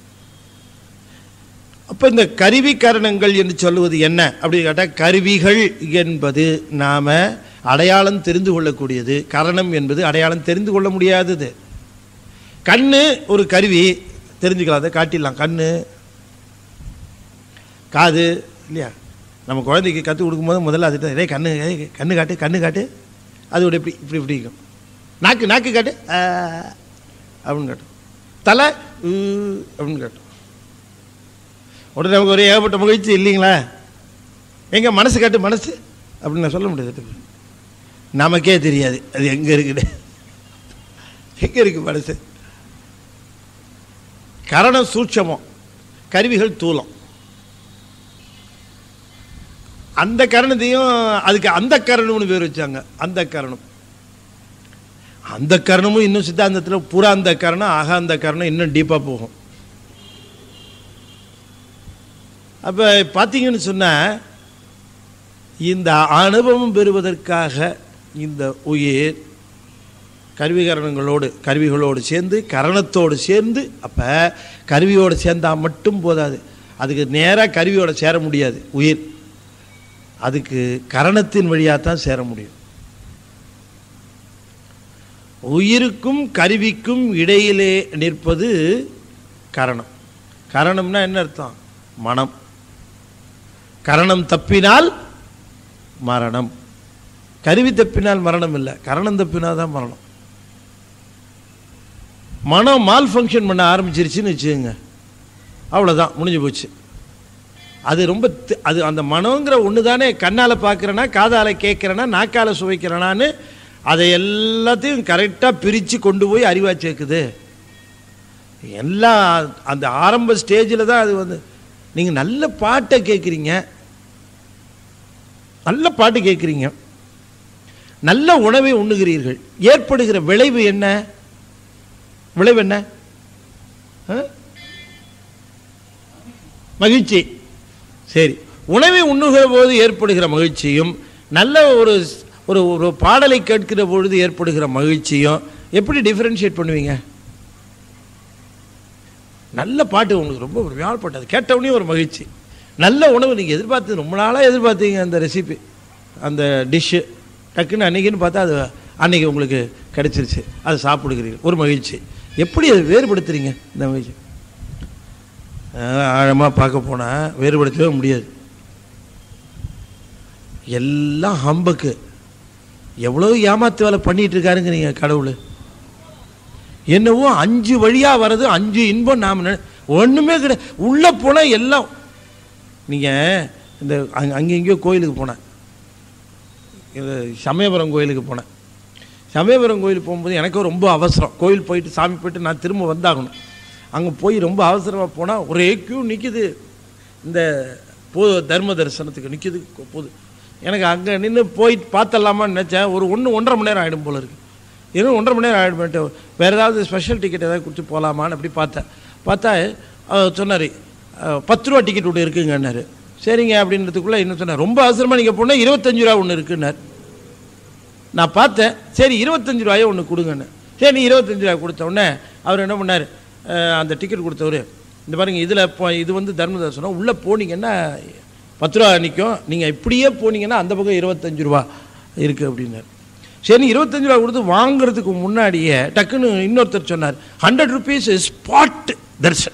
அப்போ இந்த கருவி காரணங்கள் என்று சொல்லுவது என்ன அப்படின்னு கேட்டால் கருவிகள் என்பது நாம் அடையாளம் தெரிந்து கொள்ளக்கூடியது கரணம் என்பது அடையாளம் தெரிந்து கொள்ள முடியாதது கண்ணு ஒரு கருவி தெரிஞ்சுக்கலாம் அதை காட்டிடலாம் கண்ணு காது இல்லையா நம்ம குழந்தைக்கு கற்றுக் கொடுக்கும்போது முதல்ல அதுட்டு டேய் கண்ணு ஏய், கண்ணு காட்டு கண்ணு காட்டு அது ஒரு இப்படி இப்படி இப்படி இருக்கும் நாக்கு நாக்கு காட்டு ஆ, அப்படின்னு காட்டும் தலை ஊ, அப்படின்னு காட்டும் உடனே நமக்கு ஒரு ஏகப்பட்ட மகிழ்ச்சி இல்லைங்களா எங்க மனசு காட்டு மனசு அப்படின்னு நான் சொல்ல முடியாது நமக்கே தெரியாது அது எங்கே இருக்குது எங்கே இருக்கு மனசு கரணம் சூட்சமம் கருவிகள் தூலம் அந்த கரணத்தையும் அதுக்கு அந்த கரணம்னு பேர் வச்சாங்க அந்த கரணம் அந்த கரணமும் இன்னும் சித்தாந்தத்தில் புறா அந்த கரணம் ஆகா அந்த கரணம் இன்னும் டீப்பாக போகும் அப்போ பார்த்தீங்கன்னு சொன்னால் இந்த அனுபவம் பெறுவதற்காக இந்த உயிர் கருவிகரணங்களோடு கருவிகளோடு சேர்ந்து கரணத்தோடு சேர்ந்து அப்போ கருவியோடு சேர்ந்தால் மட்டும் போதாது அதுக்கு நேராக கருவியோடு சேர முடியாது உயிர் அதுக்கு கரணத்தின் வழியாக தான் சேர முடியும் உயிருக்கும் கருவிக்கும் இடையிலே நிற்பது கரணம் கரணம்னா என்ன அர்த்தம் மனம் கரணம் தப்பினால் மரணம் கருவி தப்பினால் மரணம் இல்லை கரணம் தப்பினால் தான் மரணம் மனம் மால் ஃபங்க்ஷன் பண்ண ஆரம்பிச்சிருச்சுன்னு வச்சுக்கோங்க அவ்வளோதான் முடிஞ்சு போச்சு அது ரொம்ப தி- அது அந்த மனோங்கிற ஒன்று தானே கண்ணால் பார்க்குறேன்னா காதால் கேட்குறேன்னா நாக்கால் சுவைக்கிறேனான்னு அதை எல்லாத்தையும் கரெக்டாக பிரித்து கொண்டு போய் அறிவா சேர்க்குது எல்லாம் அந்த ஆரம்ப ஸ்டேஜில் தான் அது வந்து நீங்கள் நல்ல பாட்டை கேட்குறீங்க நல்ல பாட்டு கேட்குறீங்க நல்ல உணவை உண்ணுகிறீர்கள் ஏற்படுகிற விளைவு என்ன விளைவு என்ன ஆ? மகிழ்ச்சி சரி உணவை உண்ணுகிற போது ஏற்படுகிற மகிழ்ச்சியும் நல்ல ஒரு ஒரு ஒரு பாடலை கேட்கிற பொழுது ஏற்படுகிற மகிழ்ச்சியும் எப்படி டிஃபரன்ஷியேட் பண்ணுவீங்க நல்ல பாட்டு உங்களுக்கு ரொம்ப ஒரு வியாழ் பாட்டு அது கேட்டவுடனே ஒரு மகிழ்ச்சி நல்ல உணவு நீங்கள் எதிர்பார்த்து ரொம்ப நாளாக எதிர்பார்த்தீங்க அந்த ரெசிபி அந்த டிஷ்ஷு டக்குன்னு அன்னைக்குன்னு பார்த்தா அது அன்னைக்கு உங்களுக்கு கிடைச்சிருச்சு அதை சாப்பிடுகிறீர்கள் ஒரு மகிழ்ச்சி எப்படி அதை வேறுபடுத்துறீங்க இந்த மகிழ்ச்சி ஆழமாக பார்க்க போனால் வேறுபடுத்தவே முடியாது எல்லாம் ஹம்பக்கு எவ்வளோ ஏமாத்து வேலை பண்ணிட்டு இருக்காருங்க நீங்கள் கடவுள் என்னவோ அஞ்சு வழியாக வர்றது அஞ்சு இன்பம் நாம் நினை- ஒண்ணுமே கிடையாது உள்ளே போனால் எல்லாம் நீங்கள் இந்த அங்க அங்கே எங்கேயோ கோயிலுக்கு போனேன் இது சமயபுரம் கோயிலுக்கு போனேன் சமயபுரம் கோயில் போகும்போது எனக்கு ரொம்ப அவசரம் கோயில் போயிட்டு சாமி போயிட்டு நான் திரும்ப வந்தாகணும் அங்கே போய் ரொம்ப அவசரமாக போனால் ஒரே கியூ நிற்கிது இந்த பொ தர்ம தரிசனத்துக்கு நிற்கிது போது எனக்கு அங்கே நின்று போய் பார்த்தலாமான்னு நினச்சேன் ஒரு ஒன்று ஒன்றரை மணி நேரம் ஆகிடும் போல இருக்கு இன்னும் ஒன்றரை மணி நேரம் ஆகிடுமேட்டு வேறு ஏதாவது ஸ்பெஷல் டிக்கெட் ஏதாவது கொடுத்து போகலாமான்னு அப்படி பார்த்தேன் பார்த்தா சொன்னார் பத்து ரூபா டிக்கெட் ஒன்று இருக்குங்கன்னாரு சரிங்க அப்படின்றதுக்குள்ளே இன்னும் சொன்னார் ரொம்ப அவசரமாக நீங்கள் போனால் இருபத்தஞ்சு ரூபா ஒன்று இருக்குன்னார் நான் பார்த்தேன் சரி இருபத்தஞ்சு ரூபாயை ஒன்று கொடுங்கன்னு சரி நீ இருபத்தஞ்சு ரூபாய் கொடுத்த உடனே அவர் என்ன பண்ணார் அஹ், அந்த டிக்கெட் கொடுத்தவர் இந்த பாருங்க இதில் இப்போ இது வந்து தர்ம தரிசனம் உள்ளே போனீங்கன்னா பத்து ரூபா நிற்கும் நீங்கள் இப்படியே போனீங்கன்னா அந்த பக்கம் இருபத்தஞ்சு ரூபா இருக்குது அப்படின்னார் சரி இருபத்தஞ்சு ரூபா கொடுத்து வாங்குறதுக்கு முன்னாடியே டக்குன்னு இன்னொருத்தர் சொன்னார் ஹண்ட்ரட் ருபீஸ் ஸ்பாட் தர்ஷன்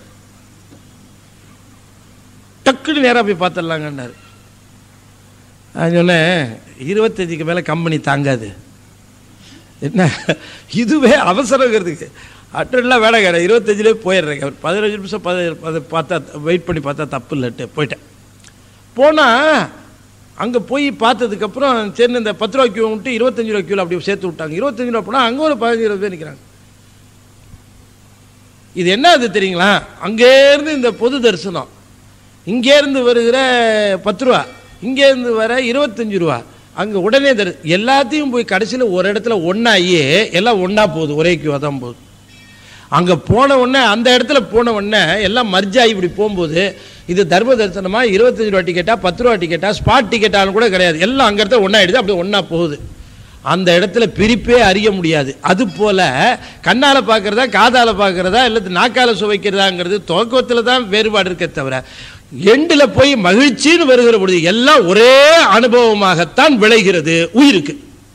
டக்குன்னு நேராக போய் பார்த்துடலாங்கன்னாரு நான் சொன்னேன் இருபத்தஞ்சுக்கு மேலே கம்பெனி தாங்காது என்ன இதுவே அவசரங்கிறதுக்கு அட்டெல்லாம் வேலை கிடையாது இருபத்தஞ்சிலே போயிடுறேங்க ஒரு பதினஞ்சு நிமிஷம் பத அதை பார்த்தா வெயிட் பண்ணி பார்த்தா தப்பு இல்லைட்டு போயிட்டேன் போனால் அங்கே போய் பார்த்ததுக்கப்புறம் சரி இந்த பத்து ரூபா கியூ விட்டு இருபத்தஞ்சு ரூபா கியூவில் அப்படி சேர்த்து விட்டாங்க இருபத்தஞ்சு ரூபா போனால் அங்கே ஒரு பதினஞ்சு இருபது பேர் நிற்கிறாங்க இது என்ன அது தெரியுங்களா அங்கேருந்து இந்த பொது தரிசனம் இங்கேருந்து வருகிற பத்து ரூபா இங்கேருந்து வர இருபத்தஞ்சு ரூபா அங்கே உடனே தரு எல்லாத்தையும் போய் கடைசியில் ஒரு இடத்துல ஒன்றாயே எல்லாம் ஒன்றா போகுது ஒரே கியூவாக தான் போகுது அங்கே போன உடனே அந்த இடத்துல போன உடனே எல்லாம் மர்ஜாகி இப்படி போகும்போது இது தர்ம தரிசனமா இருபத்தஞ்சு ரூபா டிக்கெட்டா பத்து ரூபா டிக்கெட்டா ஸ்பாட் டிக்கெட்டாலும் கூட கிடையாது எல்லாம் அங்கே இடத்துல ஒன்றாயிடுது அப்படியே ஒன்றா போகுது அந்த இடத்துல பிரிப்பே அறிய முடியாது அது போல கண்ணால பார்க்கறதா காதால பார்க்கறதா இல்லை நாக்கால சுவைக்கிறதாங்கிறது துவக்கத்தில் தான் வேறுபாடு இருக்கே தவிர எண்டில் போய் மகிழ்ச்சின்னு வருகிற பொழுது எல்லாம் ஒரே அனுபவமாகத்தான் விளைகிறது உயிருக்கு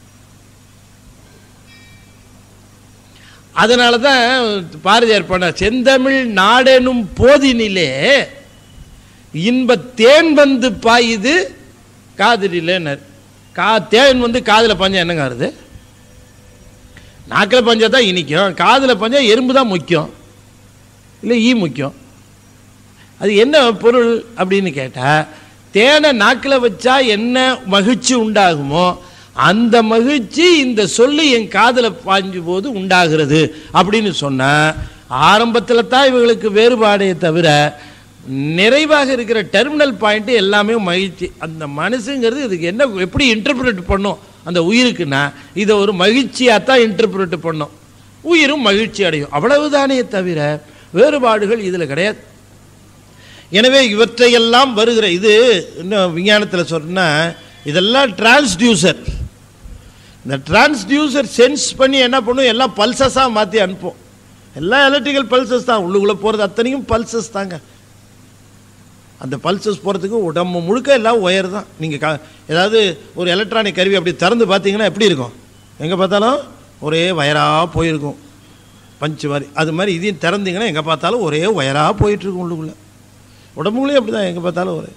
அதனால தான் பாரதியார் பண்ண செந்தமிழ் நாடெனும் போதினிலே இன்ப தேன் வந்து பாயுது காதிரிலேனர் கா தேன் வந்து காதில் பஞ்சம் என்னங்க வருது நாக்கில் பஞ்சா தான் இனிக்கும் காதில் பஞ்சா எறும்பு தான் முக்கியம் இல்லை ஈ முக்கியம் அது என்ன பொருள் அப்படின்னு கேட்டால் தேனை நாக்கில் வச்சா என்ன மகிழ்ச்சி உண்டாகுமோ அந்த மகிழ்ச்சி இந்த சொல்லு என் காதில் பாய்ஞ்சு போது உண்டாகிறது அப்படின்னு சொன்னால் ஆரம்பத்தில் தான் இவங்களுக்கு வேறுபாடே தவிர நிறைவாக இருக்கிற டெர்மினல் பாயிண்ட் எல்லாமே மகிழ்ச்சி அந்த மனசுங்கிறது இதுக்கு என்ன எப்படி இன்டர்பிரேட் பண்ணும் அந்த உயிருக்குன்னா இதை ஒரு மகிழ்ச்சியாக தான் இன்டர்பிரேட் பண்ணும் உயிரும் மகிழ்ச்சி அடையும் அவ்வளவுதானே தவிர வேறுபாடுகள் இதில் கிடையாது எனவே இவற்றையெல்லாம் வருகிற இது இன்னும் விஞ்ஞானத்தில் சொன்னா இதெல்லாம் டிரான்ஸ்டியூசர் இந்த டிரான்ஸ்டியூசர் சென்ஸ் பண்ணி என்ன பண்ணும் எல்லாம் பல்சஸாக மாற்றி அனுப்பும் எல்லாம் எலக்ட்ரிக்கல் பல்சஸ் தான் உள்ளுக்குள்ளே போகிறது அத்தனையும் பல்சஸ் தாங்க அந்த பல்சஸ் போகிறதுக்கு உடம்பு முழுக்க எல்லாம் ஒயர் தான் நீங்கள் கா ஏதாவது ஒரு எலக்ட்ரானிக் கருவி அப்படி திறந்து பார்த்தீங்கன்னா எப்படி இருக்கும் எங்கே பார்த்தாலும் ஒரே வயராக போயிருக்கும் பஞ்சு மாதிரி அது மாதிரி இதையும் திறந்தீங்கன்னா எங்கே பார்த்தாலும் ஒரே ஒயராக போயிட்டுருக்கும் உள்ளுக்குள்ளே உடம்புக்குள்ளேயும் அப்படி தான் எங்கே பார்த்தாலும் ஒரே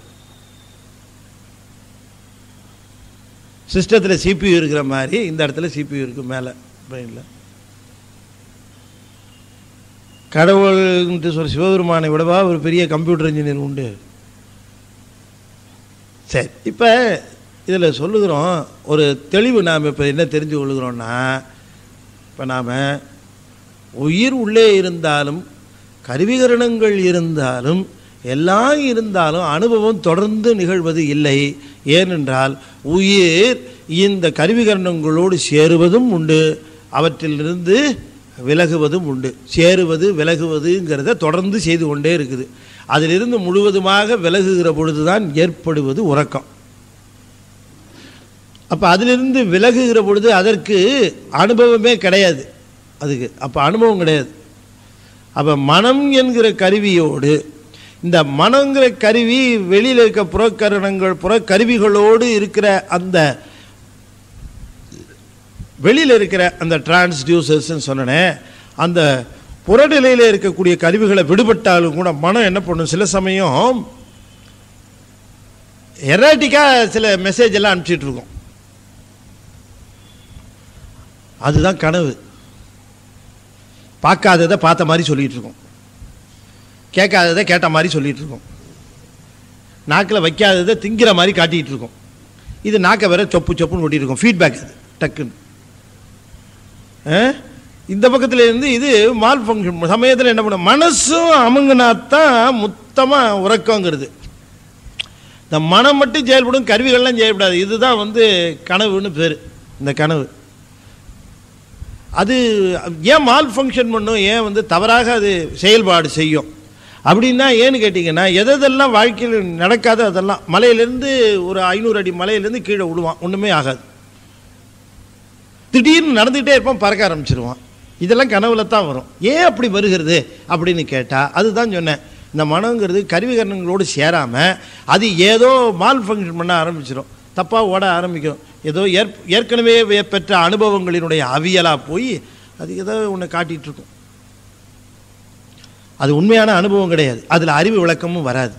சிஸ்டத்தில் சிபியு இருக்கிற மாதிரி இந்த இடத்துல சிபியு இருக்கு மேலே பிரெயினில் கடவுள்ன்ட்டு சொல்ற சிவபெருமானை விடவா ஒரு பெரிய கம்ப்யூட்டர் இன்ஜினியர் உண்டு சரி இப்போ இதில் சொல்லுகிறோம் ஒரு தெளிவு நாம் இப்போ என்ன தெரிஞ்சு கொள்ளுகிறோம்னா இப்போ நாம் உயிர் உள்ளே இருந்தாலும் கருவிகரணங்கள் இருந்தாலும் எல்லாம் இருந்தாலும் அனுபவம் தொடர்ந்து நிகழ்வது இல்லை ஏனென்றால் உயிர் இந்த கருவிகரணங்களோடு சேருவதும் உண்டு அவற்றிலிருந்து விலகுவதும் உண்டு சேருவது விலகுவதுங்கிறத தொடர்ந்து செய்து கொண்டே இருக்குது அதிலிருந்து முழுவதுமாக விலகுகிற பொழுதுதான் ஏற்படுவது உறக்கம் அப்போ அதிலிருந்து விலகுகிற பொழுது அதற்கு அனுபவமே கிடையாது அதுக்கு அப்போ அனுபவம் கிடையாது அப்போ மனம் என்கிற கருவியோடு இந்த மனங்கிற கருவி வெளியில் இருக்க புறக்கரணங்கள் புறக்கருவிகளோடு இருக்கிற அந்த வெளியில் இருக்கிற அந்த டிரான்ஸ்டியூசர்ஸ்ன்னு சொன்னனே அந்த புறநிலையில் இருக்கக்கூடிய கருவிகளை விடுபட்டாலும் கூட மனம் என்ன பண்ணும் சில சமயம் எராட்டிக்காக சில மெசேஜ் எல்லாம் அனுப்பிச்சிட்டு இருக்கோம் அதுதான் கனவு பார்க்காததை பார்த்த மாதிரி சொல்லிட்டு இருக்கோம் கேட்காததை கேட்ட மாதிரி சொல்லிட்டு இருக்கோம் நாக்கில் வைக்காததை திங்கிற மாதிரி காட்டிகிட்டு இருக்கோம் இது நாக்கை வேற சொப்பு சொப்புன்னு ஒட்டிட்டு இருக்கோம் ஃபீட்பேக் அது டக்குன்னு ஆ? இந்த பக்கத்துல இருந்து இது மால் ஃபங்க்ஷன் சமயத்தில் என்ன பண்ண மனசும் அமுங்கினாத்தான் மொத்தமாக உறக்கங்கிறது இந்த மனம் மட்டும் செயல்படும் கருவிகள்லாம் செயல்படாது இதுதான் வந்து கனவுன்னு பேர் இந்த கனவு அது ஏன் மால் ஃபங்க்ஷன் பண்ணும் ஏன் வந்து தவறாக அது செயல்பாடு செய்யும் அப்படின்னா ஏன்னு கேட்டிங்கன்னா எதெல்லாம் வாழ்க்கையில் நடக்காது அதெல்லாம் மலையிலேருந்து ஒரு ஐநூறு அடி மலையிலேருந்து கீழே விடுவான் ஒன்றுமே ஆகாது திடீர்னு நடந்துகிட்டே இருப்பான் பறக்க ஆரம்பிச்சிருவான் இதெல்லாம் கனவுல தான் வரும் ஏன் அப்படி வருகிறது அப்படின்னு கேட்டால் அதுதான் சொன்னேன் இந்த மனங்கிறது கருவிகரணங்களோடு சேராமல் அது ஏதோ மால் ஃபங்க்ஷன் பண்ண ஆரம்பிச்சிடும் தப்பாக ஓட ஆரம்பிக்கும் ஏதோ ஏற் ஏற்கனவே வே- பெற்ற அனுபவங்களினுடைய அவியலாக போய் அது ஏதோ ஒன்று காட்டிகிட்டு இருக்கும் அது உண்மையான அனுபவம் கிடையாது அதில் அறிவு விளக்கமும் வராது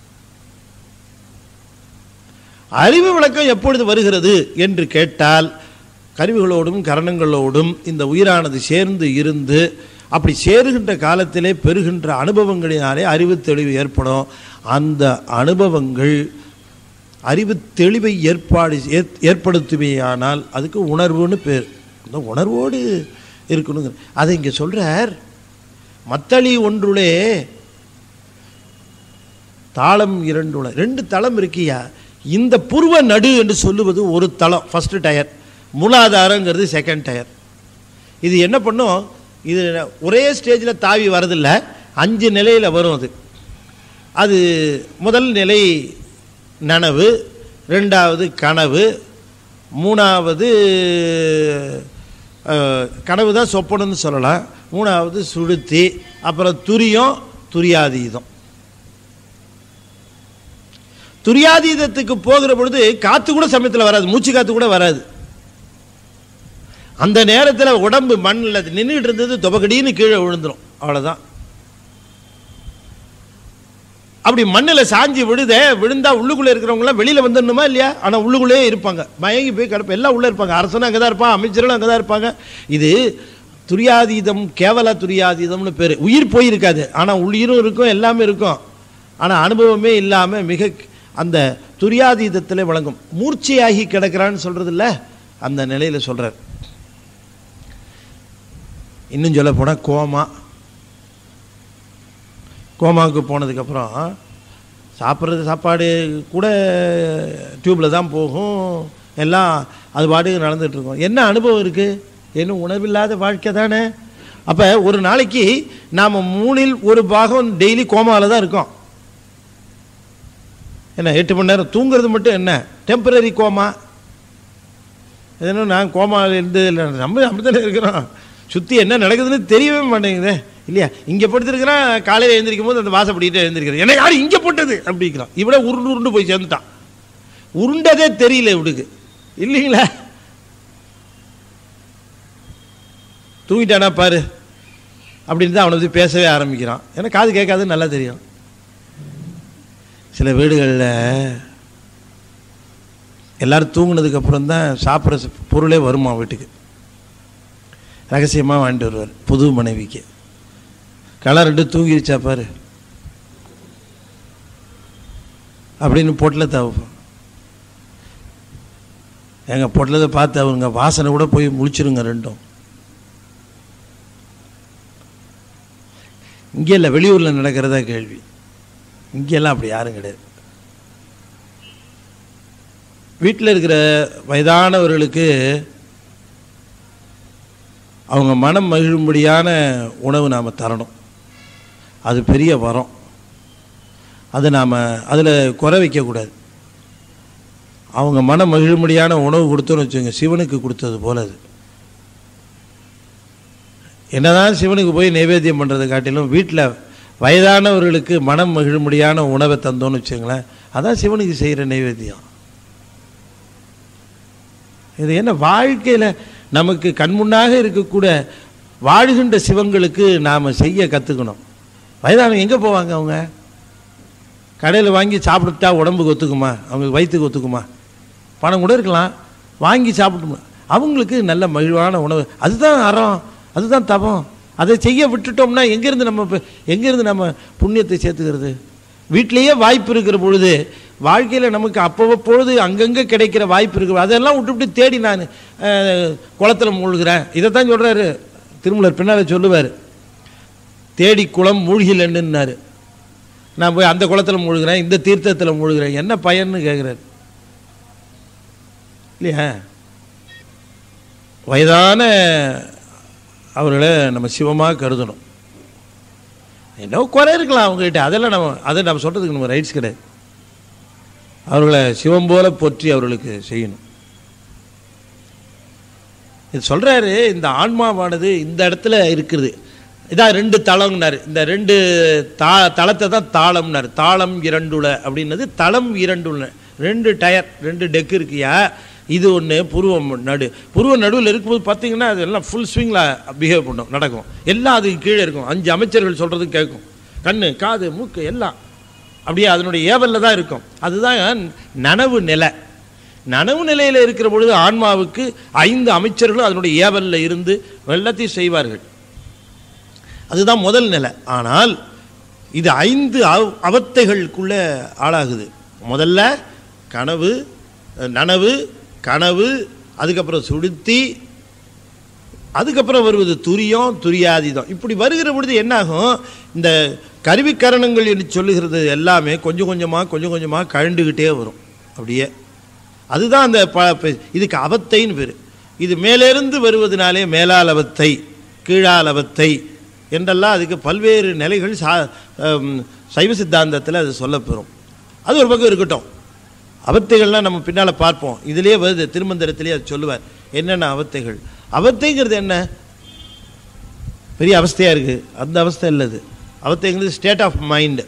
அறிவு விளக்கம் எப்பொழுது வருகிறது என்று கேட்டால் கருவிகளோடும் கரணங்களோடும் இந்த உயிரானது சேர்ந்து இருந்து அப்படி சேருகின்ற காலத்திலே பெறுகின்ற அனுபவங்களினாலே அறிவு தெளிவு ஏற்படும் அந்த அனுபவங்கள் அறிவு தெளிவை ஏற்பாடு ஏற்- ஏற்படுத்துமையானால் அதுக்கு உணர்வுன்னு பேர் அந்த உணர்வோடு இருக்கணுங்க அதை இங்கே சொல்றார் மத்தளி ஒன்றுலே தாளம் இரண்டுல ரெண்டு தளம் இருக்கியா இந்த புருவ நடு என்று சொல்லுவது ஒரு தளம் ஃபர்ஸ்ட் டயர் மூலாதாரங்கிறது செகண்ட் டயர் இது என்ன பண்ணும் இது ஒரே ஸ்டேஜில் தாவி வரதில்ல அஞ்சு நிலையில் வரும் அது அது முதல் நிலை நனவு ரெண்டாவது கனவு மூணாவது அஹ், கனவு தான் சொப்பனம்னு சொல்லலாம் மூணாவது சுளுத்தி அப்புறம் துரியம் துரியாதீதம் துரியாதீதத்துக்கு போகிற பொழுது காத்து கூட சமயத்தில் வராது மூச்சு காத்து கூட வராது அந்த நேரத்தில் உடம்பு மண்ணில் நின்றுட்டு இருந்தது தொபகடின்னு கீழே விழுந்துரும் அவ்வளோதான் அப்படி மண்ணில் சாஞ்சி விழுத விழுந்தா உள்ளுக்குள்ளே இருக்கிறவங்களாம் வெளியில் வந்துடணுமா இல்லையா ஆனால் உள்ளுக்குள்ளேயே இருப்பாங்க மயங்கி போய் கிடப்ப எல்லாம் உள்ளே இருப்பாங்க அரசனும் அங்கே தான் இருப்பான் அமைச்சர்களும் அங்கே தான் இருப்பாங்க இது துரியாதீதம் கேவல துரியாதீதம்னு பேர் உயிர் போயிருக்காது ஆனால் உயிரும் இருக்கும் எல்லாமே இருக்கும் ஆனால் அனுபவமே இல்லாமல் மிக அந்த துரியாதீதத்தில் விளங்கும் மூர்ச்சையாகி கிடக்கிறான்னு சொல்றது இல்ல அந்த நிலையில் சொல்றார் இன்னும் சொல்ல போனால் கோமா கோமாவுக்கு போனதுக்கப்புறம் சாப்பிட்றது சாப்பாடு கூட டியூப்பில் தான் போகும் எல்லாம் அது பாட்டுக்கு நடந்துட்டு இருக்கும் என்ன அனுபவம் இருக்குது என்ன உணர்வில்லாத வாழ்க்கை தானே அப்போ ஒரு நாளைக்கு நாம் மூணில் ஒரு பாகம் டெய்லி கோமாவில் தான் இருக்கோம் என்ன எட்டு மணி நேரம் தூங்குறது மட்டும் என்ன டெம்பரரி கோமா ஏன்னா நான் கோமாவில் இருந்து இல்லை நம்ம அப்படி தானே இருக்கிறோம் சுற்றி என்ன நடக்குதுன்னு தெரியவே மாட்டேங்குதே இல்லையா இங்கே படுத்துருக்கிறான் காலையில் எழுந்திரிக்கும் போது அந்த வாசப்படிக்கிட்டே எழுந்திருக்கிறேன் என்ன யார் இங்கே போட்டது அப்படிங்கிறான் இவட உருண்டு உருண்டு போய் சேர்ந்துட்டான் உருண்டதே தெரியல இவனுக்கு இல்லைங்களா தூங்கிட்டானா பாரு அப்படின்னு தான் அவனை பற்றி பேசவே ஆரம்பிக்கிறான் ஏன்னா காது கேட்காதுன்னு நல்லா தெரியும் சில வீடுகளில் எல்லாரும் தூங்குனதுக்கு அப்புறம் தான் சாப்பிட்ற பொருளே வருமா வீட்டுக்கு ரகசியமாக வாங்கிட்டு வருவார் புது மனைவிக்கு கலர் ரெண்டு தூங்கிருச்சா பாரு அப்படின்னு பொட்டில் தவிப்போம் எங்கள் பொட்டிலத்தை பார்த்து அவங்க வாசனை கூட போய் முழிச்சிருங்க ரெண்டும் இங்கே இல்லை வெளியூரில் நடக்கிறதா கேள்வி இங்கெல்லாம் அப்படி யாரும் கிடையாது வீட்டில் இருக்கிற வயதானவர்களுக்கு அவங்க மனம் மகிழும்படியான உணவு நாம் தரணும் அது பெரிய வரம் அது நாம் அதில் குறை வைக்கக்கூடாது அவங்க மனம் மகிழும்படியான உணவு கொடுத்தோன்னு வச்சுங்க சிவனுக்கு கொடுத்தது போல அது என்னதான் சிவனுக்கு போய் நைவேத்தியம் பண்ணுறதை காட்டிலும் வீட்டில் வயதானவர்களுக்கு மனம் மகிழும்படியான உணவை தந்தோன்னு வச்சுங்களேன் அதான் சிவனுக்கு செய்கிற நைவேத்தியம் இது என்ன வாழ்க்கையில் நமக்கு கண்முன்னாக இருக்கக்கூட வாழ்கின்ற சிவங்களுக்கு நாம் செய்ய கற்றுக்கணும் வயதானவங்க எங்கே போவாங்க அவங்க கடையில் வாங்கி சாப்பிட்டுட்டா உடம்புக்கு ஒத்துக்குமா அவங்க வயிற்றுக்கு ஒத்துக்குமா பணம் கூட இருக்கலாம் வாங்கி சாப்பிட்டு அவங்களுக்கு நல்ல மகிழ்வான உணவு அதுதான் அறம் அதுதான் தவம் அதை செய்ய விட்டுட்டோம்னா எங்கேருந்து நம்ம இப்ப- எங்கேருந்து நம்ம புண்ணியத்தை சேர்த்துக்கிறது வீட்டிலேயே வாய்ப்பு இருக்கிற பொழுது வாழ்க்கையில் நமக்கு அப்பப்பொழுது அங்கங்கே கிடைக்கிற வாய்ப்பு இருக்கு அதெல்லாம் விட்டுவிட்டு தேடி நான் குளத்தில் மூழ்கிறேன் இதைத்தான் சொல்கிறாரு திருமலர் பின்னால் சொல்லுவார் தேடி குளம் மூழ்கிலன்னுன்னாரு நான் போய் அந்த குளத்தில் மூழ்கிறேன் இந்த தீர்த்தத்தில் மூழ்கிறேன் என்ன பயன்னு கேட்குறாரு இல்லையா வயதான அவர்களை நம்ம சிவமாக கருதணும் என்ன குறை இருக்கலாம் அவங்ககிட்ட அதெல்லாம் நம்ம அதை நம்ம சொல்கிறதுக்கு நம்ம ரைட்ஸ் கிடையாது அவர்களை சிவம் போல போற்றி அவர்களுக்கு செய்யணும் இது சொல்கிறாரு இந்த ஆன்மாவானது இந்த இடத்துல இருக்குது இதான் ரெண்டு தளம்னாரு இந்த ரெண்டு தா தளத்தை தான் தாளம்னாரு தாளம் இரண்டுல அப்படின்னது தளம் இரண்டுல ரெண்டு டயர் ரெண்டு டெக் இருக்கியா இது ஒன்று புருவம் நடு புருவ நடுவில் இருக்கும்போது பார்த்தீங்கன்னா அது எல்லாம் ஃபுல் ஸ்விங்கில் பிஹேவ் பண்ணும் நடக்கும் எல்லாம் அதுக்கு கீழே இருக்கும் அஞ்சு அமைச்சர்கள் சொல்கிறதும் கேட்கும் கண்ணு காது மூக்கு எல்லாம் அப்படியே அதனுடைய ஏவலில் தான் இருக்கும் அதுதான் நனவு நிலை நனவு நிலையில் இருக்கிற பொழுது ஆன்மாவுக்கு ஐந்து அமைச்சர்களும் அதனுடைய ஏவலில் இருந்து எல்லாத்தையும் செய்வார்கள் அதுதான் முதல் நிலை ஆனால் இது ஐந்து அவ- அவத்தைகளுக்குள்ள ஆளாகுது முதல்ல கனவு அஹ், நனவு கனவு அதுக்கப்புறம் சுடுத்தி அதுக்கப்புறம் வருவது துரியம் துரியாதீதம் இப்படி வருகிற பொழுது என்னாகும் இந்த கருவிக்கரணங்கள் என்று சொல்லுகிறது எல்லாமே கொஞ்சம் கொஞ்சமாக கொஞ்சம் கொஞ்சமாக கழண்டுக்கிட்டே வரும் அப்படியே அதுதான் அந்த ப ப- இதுக்கு அவத்தைன்னு பேர் இது மேலேருந்து வருவதனாலே மேலால் அவத்தை கீழால் அவத்தை என்றெல்லாம் அதுக்கு பல்வேறு நிலைகள் சா ஹம், சைவ சித்தாந்தத்தில் அது சொல்லப்பெறும் அது ஒரு பக்கம் இருக்கட்டும் அவத்தைகள்லாம் நம்ம பின்னால் பார்ப்போம் இதிலே வருது திருமந்திரத்திலே அது சொல்லுவார் என்னென்ன அவத்தைகள் அவத்தைங்கிறது என்ன பெரிய அவஸ்தையாக இருக்குது அந்த அவஸ்தை இல்லது அவத்தைங்கிறது ஸ்டேட் ஆஃப் மைண்டு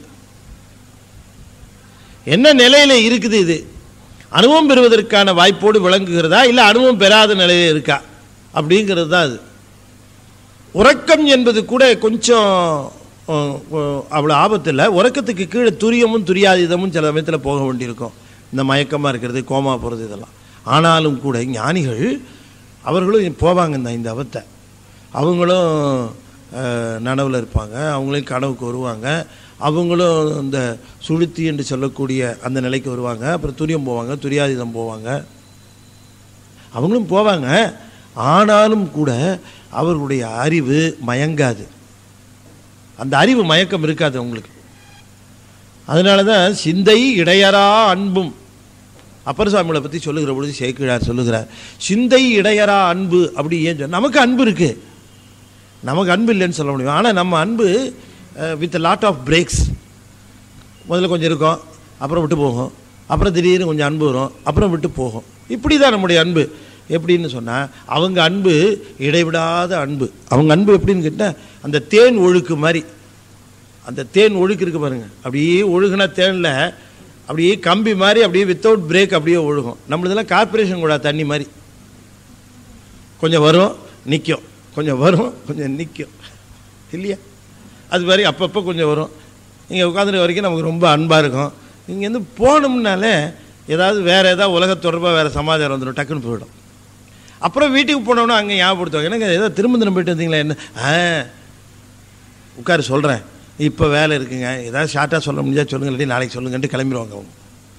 என்ன நிலையில் இருக்குது இது அனுபவம் பெறுவதற்கான வாய்ப்போடு விளங்குகிறதா இல்லை அனுபவம் பெறாத நிலையில் இருக்கா அப்படிங்கிறது தான் அது உறக்கம் என்பது கூட கொஞ்சம் அஹ், அஹ், அவ்வளோ ஆபத்து இல்லை உறக்கத்துக்கு கீழே துரியமும் துரியாதீதமும் சில சமயத்தில் போக வேண்டியிருக்கும் இந்த மயக்கமாக இருக்கிறது கோமா போகிறது இதெல்லாம் ஆனாலும் கூட ஞானிகள் அவர்களும் போவாங்க இந்த இந்த அவத்தை அவங்களும் அஹ், நனவுல இருப்பாங்க அவங்களையும் கனவுக்கு வருவாங்க அவங்களும் இந்த சுளுத்தி என்று சொல்லக்கூடிய அந்த நிலைக்கு வருவாங்க அப்புறம் துரியம் போவாங்க துரியாதீதம் போவாங்க அவங்களும் போவாங்க ஆனாலும் கூட அவர்களுடைய அறிவு மயங்காது அந்த அறிவு மயக்கம் இருக்காது அவங்களுக்கு அதனால தான் சிந்தை இடையறா அன்பும் அப்பர் சுவாமிகளை பற்றி சொல்லுகிற பொழுது சேக்கிழார் சொல்லுகிறார் சிந்தை இடையறா அன்பு அப்படி ஏன் சொல் நமக்கு அன்பு இருக்கு நமக்கு அன்பு இல்லைன்னு சொல்ல முடியும் ஆனால் நம்ம அன்பு வித் லாட் ஆஃப் பிரேக்ஸ் முதல்ல கொஞ்சம் இருக்கும் அப்புறம் விட்டு போகும் அப்புறம் திடீர்னு கொஞ்சம் அன்பு வரும் அப்புறம் விட்டு போகும் இப்படி தான் நம்முடைய அன்பு எப்படின்னு சொன்னால் அவங்க அன்பு இடைவிடாத அன்பு அவங்க அன்பு எப்படின்னு கேட்டால் அந்த தேன் ஒழுக்கு மாதிரி அந்த தேன் ஒழுக்கு இருக்கு பாருங்க அப்படியே ஒழுகுன தேனில் அப்படியே கம்பி மாதிரி அப்படியே வித்தவுட் பிரேக் அப்படியே ஒழுகும் நம்மளதெல்லாம் கார்ப்பரேஷன் கூட தண்ணி மாதிரி கொஞ்சம் வரும் நிற்கும் கொஞ்சம் வரும் கொஞ்சம் நிற்கும் இல்லையா அது மாதிரி அப்பப்போ கொஞ்சம் வரும் இங்கே உட்காந்துருக்க வரைக்கும் நமக்கு ரொம்ப அன்பாக இருக்கும் இங்கேருந்து போனோம்னாலே ஏதாவது வேறு ஏதாவது உலக தொடர்பாக வேறு சமாச்சாரம் வந்துடும் டக்குன்னு போயிடும் அப்புறம் வீட்டுக்கு போனோம்னா அங்கே ஞாபகப்படுத்துவாங்க எனக்கு ஏதோ திரும்ப திரும்ப போயிட்டு வந்தீங்களா என்ன ஆ உட்காரு சொல்கிறேன் இப்போ வேலை இருக்குங்க ஏதாவது ஷார்ட்டாக சொல்ல முடிஞ்சா சொல்லுங்க இல்லாட்டி நாளைக்கு சொல்லுங்கன்ட்டு கிளம்பிடுவாங்க அவங்க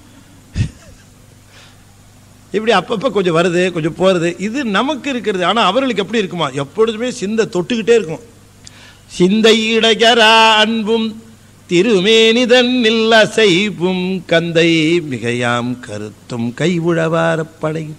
இப்படி அப்பப்போ கொஞ்சம் வருது கொஞ்சம் போகிறது இது நமக்கு இருக்கிறது ஆனால் அவர்களுக்கு எப்படி இருக்குமா எப்பொழுதுமே சிந்தை தொட்டுக்கிட்டே இருக்கும் சிந்தை இடையரா அன்பும் திருமேனிதன் அசைவும் கந்தை மிகையாம் கருத்தும் கைவுழவார படையும்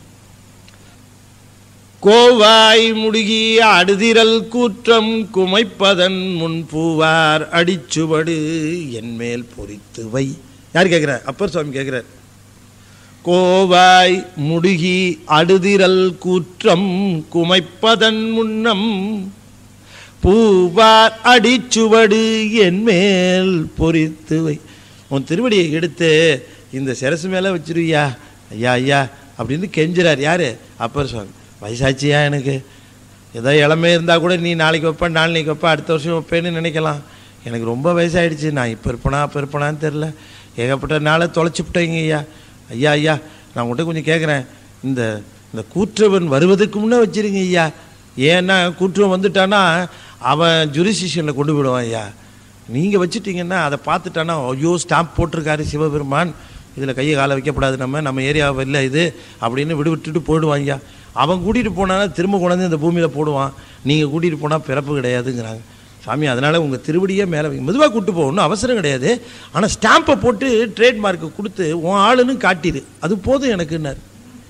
கோவாய் முடுகி அடுதிரல் கூற்றம் குமைப்பதன் முன் பூவார் அடிச்சுவடு என்மேல் பொறித்து வை யார் கேட்குறார் அப்பர் சுவாமி கேட்குறார் கோவாய் முடுகி அடுதிரல் கூற்றம் குமைப்பதன் முன்னம் பூவார் அடிச்சுவடு என்மேல் பொறித்து வை உன் திருவடியை எடுத்து இந்த சிரசு மேலே வச்சிருவியா ஐயா ஐயா அப்படின்னு கெஞ்சுறார் யாரு அப்பர் சுவாமி வயசாச்சியா எனக்கு ஏதோ இளமே இருந்தால் கூட நீ நாளைக்கு வைப்ப நாளைக்கு வைப்ப அடுத்த வருஷம் வைப்பேன்னு நினைக்கலாம் எனக்கு ரொம்ப வயசாயிடுச்சு நான் இப்போ இருப்பேனா அப்போ இருப்பேனான்னு தெரில ஏகப்பட்ட நாளை தொலைச்சிவிட்டேங்க ஐயா ஐயா ஐயா நான் உங்கள்கிட்ட கொஞ்சம் கேட்குறேன் இந்த இந்த கூற்றவன் வருவதற்கு முன்னே வச்சிருங்க ஐயா ஏன்னா கூற்றவன் வந்துட்டானா அவன் ஜுரிசிஷனில் கொண்டு விடுவான் ஐயா நீங்கள் வச்சுட்டீங்கன்னா அதை பார்த்துட்டானா ஐயோ ஸ்டாம்ப் போட்டிருக்காரு சிவபெருமான் இதில் கையை காலை வைக்கப்படாது நம்ம நம்ம ஏரியாவை இல்லை இது அப்படின்னு விடு விட்டுட்டு போயிடுவான் ஐயா அவன் கூட்டிகிட்டு போனானா திரும்ப கொண்டாந்து இந்த பூமியில் போடுவான் நீங்கள் கூட்டிகிட்டு போனால் பிறப்பு கிடையாதுங்கிறாங்க சாமி அதனால் உங்கள் திருவடியே மேலே மெதுவாக கூட்டு போகணும் அவசரம் கிடையாது ஆனால் ஸ்டாம்பை போட்டு ட்ரேட்மார்க்கு கொடுத்து உன் ஆளுன்னு காட்டிடு அது போதும் எனக்குன்னார்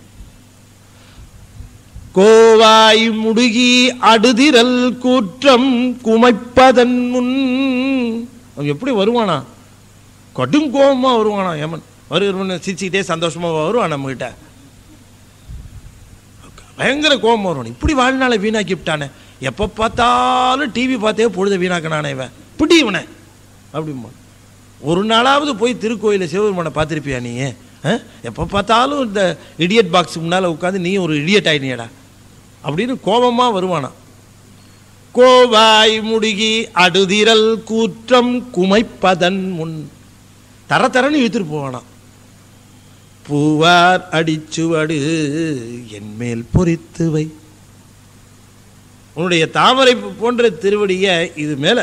கோவாய் முடுகி அடுதிரல் கூற்றம் குமைப்பதன் முன் அவன் எப்படி வருவானா கடும் கோபமா வருவானா ஏமன் வருகிறவன் சிரிச்சுக்கிட்டே சந்தோஷமா வருவான் நம்மகிட்ட பயங்கர கோபம் வருவான் இப்படி வாழ்நாளை வீணாக்கி விட்டானே எப்போ பார்த்தாலும் டிவி பார்த்தே பொழுத வீணாக்கினானே இவன் பிடி இவனை அப்படிமா ஒரு நாளாவது போய் திருக்கோயில சிவபெருமானை பார்த்துருப்பியா நீ எப்போ பார்த்தாலும் இந்த இடியட் பாக்ஸ் முன்னால் உட்காந்து நீ ஒரு இடியட் ஆயினியடா அப்படின்னு கோபமாக வருவானா கோவாய் முடுகி அடுதிரல் கூற்றம் குமைப்பதன் முன் தர தரன்னு இழுத்துட்டு போவானாம் பூவார் அடிச்சுவடு என் மேல் பொறித்து வை உன்னுடைய தாமரை போன்ற திருவடிய இது மேல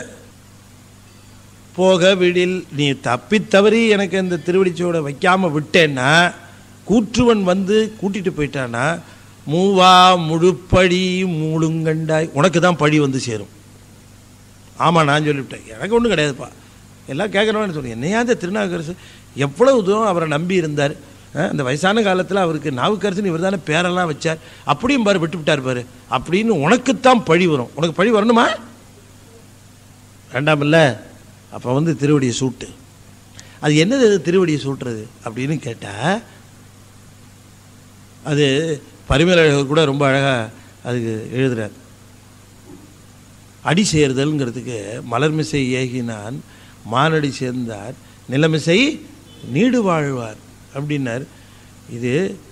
போக விடில் நீ தப்பித் தவறி எனக்கு இந்த திருவடிச்சோட வைக்காம விட்டேன்னா கூற்றுவன் வந்து கூட்டிட்டு போயிட்டானா மூவா முழுப்படி மூழுங்கண்டாய் உனக்கு தான் பழி வந்து சேரும் ஆமாம் நான் சொல்லிவிட்டேன் எனக்கு ஒன்றும் கிடையாதுப்பா எல்லாம் கேட்குறவன்னு சொல்லி என்னையாவது திருநாவுக்கரசு எவ்வளவு தூரம் அவரை நம்பி இருந்தார் அஹ், அந்த வயசான காலத்தில் அவருக்கு நாவுக்கரசன் இவர் தானே பேரெல்லாம் வச்சார் அப்படியும் பாரு விட்டு விட்டார் பாரு அப்படின்னு உனக்குத்தான் பழி வரும் உனக்கு பழி வரணுமா வேண்டாம் இல்லை அப்போ வந்து திருவடியை சூட்டு அது என்னது அது திருவடியை சூட்டுறது அப்படின்னு கேட்டால் அது பரிமேலழகர் கூட ரொம்ப அழகாக அதுக்கு எழுதுறார் அடி சேர்தல்ங்கிறதுக்கு மலர்மிசை ஏகினான் மானடி சேர்ந்தார் நிலமிசை நீடு வாழ்வார் அப்படின்னார் இது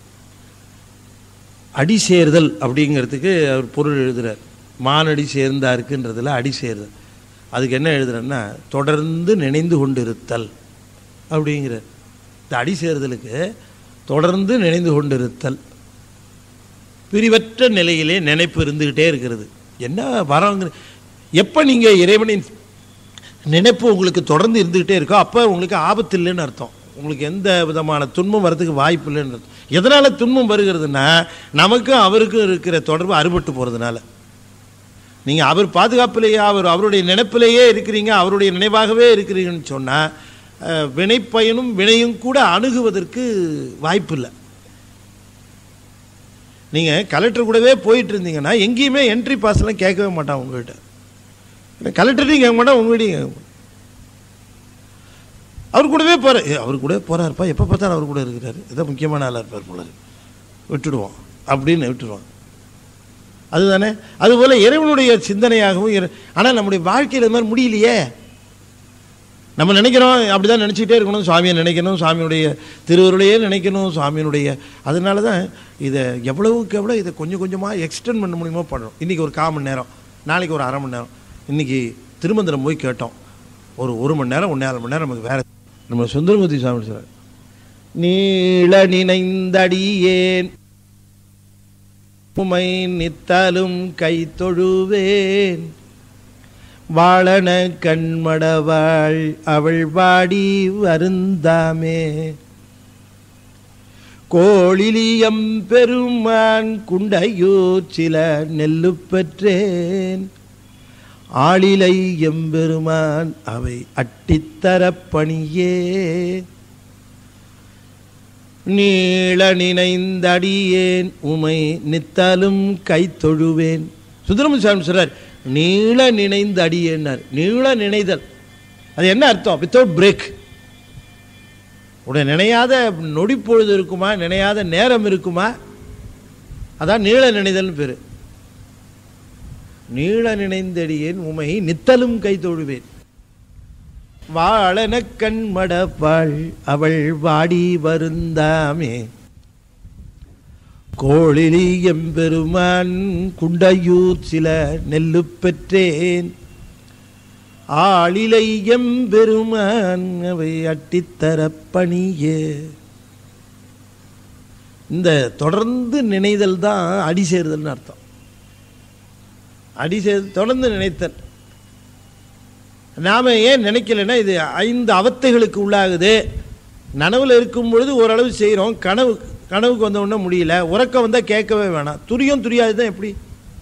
அடி சேர்தல் அப்படிங்கிறதுக்கு அவர் பொருள் எழுதுறார் மானடி சேர்ந்தாருக்குன்றதுல அடி சேர்தல் அதுக்கு என்ன எழுதுறேன்னா தொடர்ந்து நினைந்து கொண்டிருத்தல் அப்படிங்கிறார் இந்த அடி சேர்தலுக்கு தொடர்ந்து நினைந்து கொண்டிருத்தல் பிரிவற்ற நிலையிலே நினைப்பு இருந்துக்கிட்டே இருக்கிறது என்ன வரவங்க எப்போ நீங்கள் இறைவனின் நினைப்பு உங்களுக்கு தொடர்ந்து இருந்துக்கிட்டே இருக்கோ அப்போ உங்களுக்கு ஆபத்து இல்லைன்னு அர்த்தம் உங்களுக்கு எந்த விதமான துன்பம் வரதுக்கு வாய்ப்பு இல்லைன்னு அர்த்தம் எதனால் துன்பம் வருகிறதுனா நமக்கும் அவருக்கும் இருக்கிற தொடர்பு அறுபட்டு போகிறதுனால நீங்கள் அவர் பாதுகாப்பிலேயே அவர் அவருடைய நினைப்பிலேயே இருக்கிறீங்க அவருடைய நினைவாகவே இருக்கிறீங்கன்னு சொன்னால் வினைப்பயனும் வினையும் கூட அணுகுவதற்கு வாய்ப்பு இல்லை நீங்கள் கலெக்டர் கூடவே போயிட்டு இருந்தீங்கன்னா எங்கேயுமே என்ட்ரி பாஸ்லாம் கேட்கவே மாட்டான் உங்ககிட்ட கலெக்டர்டையும் கேட்க மாட்டான் உங்ககிட்டையும் கேட்க மாட்டான் அவர் கூடவே போகிற அவர் கூட போகிறாருப்பா எப்போ பார்த்தாலும் அவர் கூட இருக்கிறாரு ஏதோ முக்கியமான ஆளாக இருப்பார் போல இருக்கு. விட்டுடுவோம் அப்படின்னு விட்டுடுவான் அதுதானே அதுபோல் இறைவனுடைய சிந்தனையாகவும் ஆனால் நம்முடைய வாழ்க்கையில் இது மாதிரி முடியலையே நம்ம நினைக்கிறோம் அப்படி தான் நினச்சிக்கிட்டே இருக்கணும் சுவாமியை நினைக்கணும் சுவாமியுடைய திருவருளையே நினைக்கணும் சுவாமியினுடைய அதனால தான் இதை எவ்வளவுக்கு எவ்வளோ இதை கொஞ்சம் கொஞ்சமாக எக்ஸ்டெண்ட் பண்ண முடியுமோ பண்ணுறோம் இன்றைக்கி ஒரு கால் மணி நேரம் நாளைக்கு ஒரு அரை மணி நேரம் இன்றைக்கி திருமந்திரம் போய் கேட்டோம் ஒரு ஒரு மணி நேரம் ஒன்றே மணி நேரம் நமக்கு வேறு நம்ம சுந்தரமூர்த்தி சுவாமி சொல்கிறார் நீள நினைந்தடியேன் உமை நித்தலும் கை தொழுவேன் வாழன கண்மடவாள் அவள் வாடி வருந்தாமே கோழிலியம் பெருமான் குண்டையூர் சில நெல்லு பெற்றேன் ஆளிலை எம்பெருமான் அவை அட்டித்தரப் பணியே நீள நினைந்தடியேன் உமை நித்தலும் கை தொழுவேன் சுந்தரமு சாமி சொல்றார் நீள நினைந்து அடியேன்னார் நீள நினைதல் அது என்ன அர்த்தம் வித்தவுட் பிரேக் உடைய நினையாத நொடி பொழுது இருக்குமா நினையாத நேரம் இருக்குமா அதான் நீள நினைதல்னு பேரு நீள நினைந்தடியேன் உமை நித்தலும் கை தொழுவேன் வாழன கண்மடப்பாள் அவள் வாடி வருந்தாமே கோழிலி எம்பெருமான் குண்டையூர் சில நெல்லு பெற்றேன் ஆளிலை எம்பெருமான் அவை அட்டித்தரப் பணியே இந்த தொடர்ந்து நினைதல் தான் அடி சேருதல்னு அர்த்தம் அடி சேரு தொடர்ந்து நினைத்தல் நாம் ஏன் நினைக்கலைன்னா இது ஐந்து அவத்தைகளுக்கு உள்ளாகுது நனவில் இருக்கும் பொழுது ஓரளவு செய்கிறோம் கனவு கனவுக்கு வந்த உடனே முடியல உறக்கம் வந்தால் கேட்கவே வேணாம் துரியம் துரியாது தான் எப்படி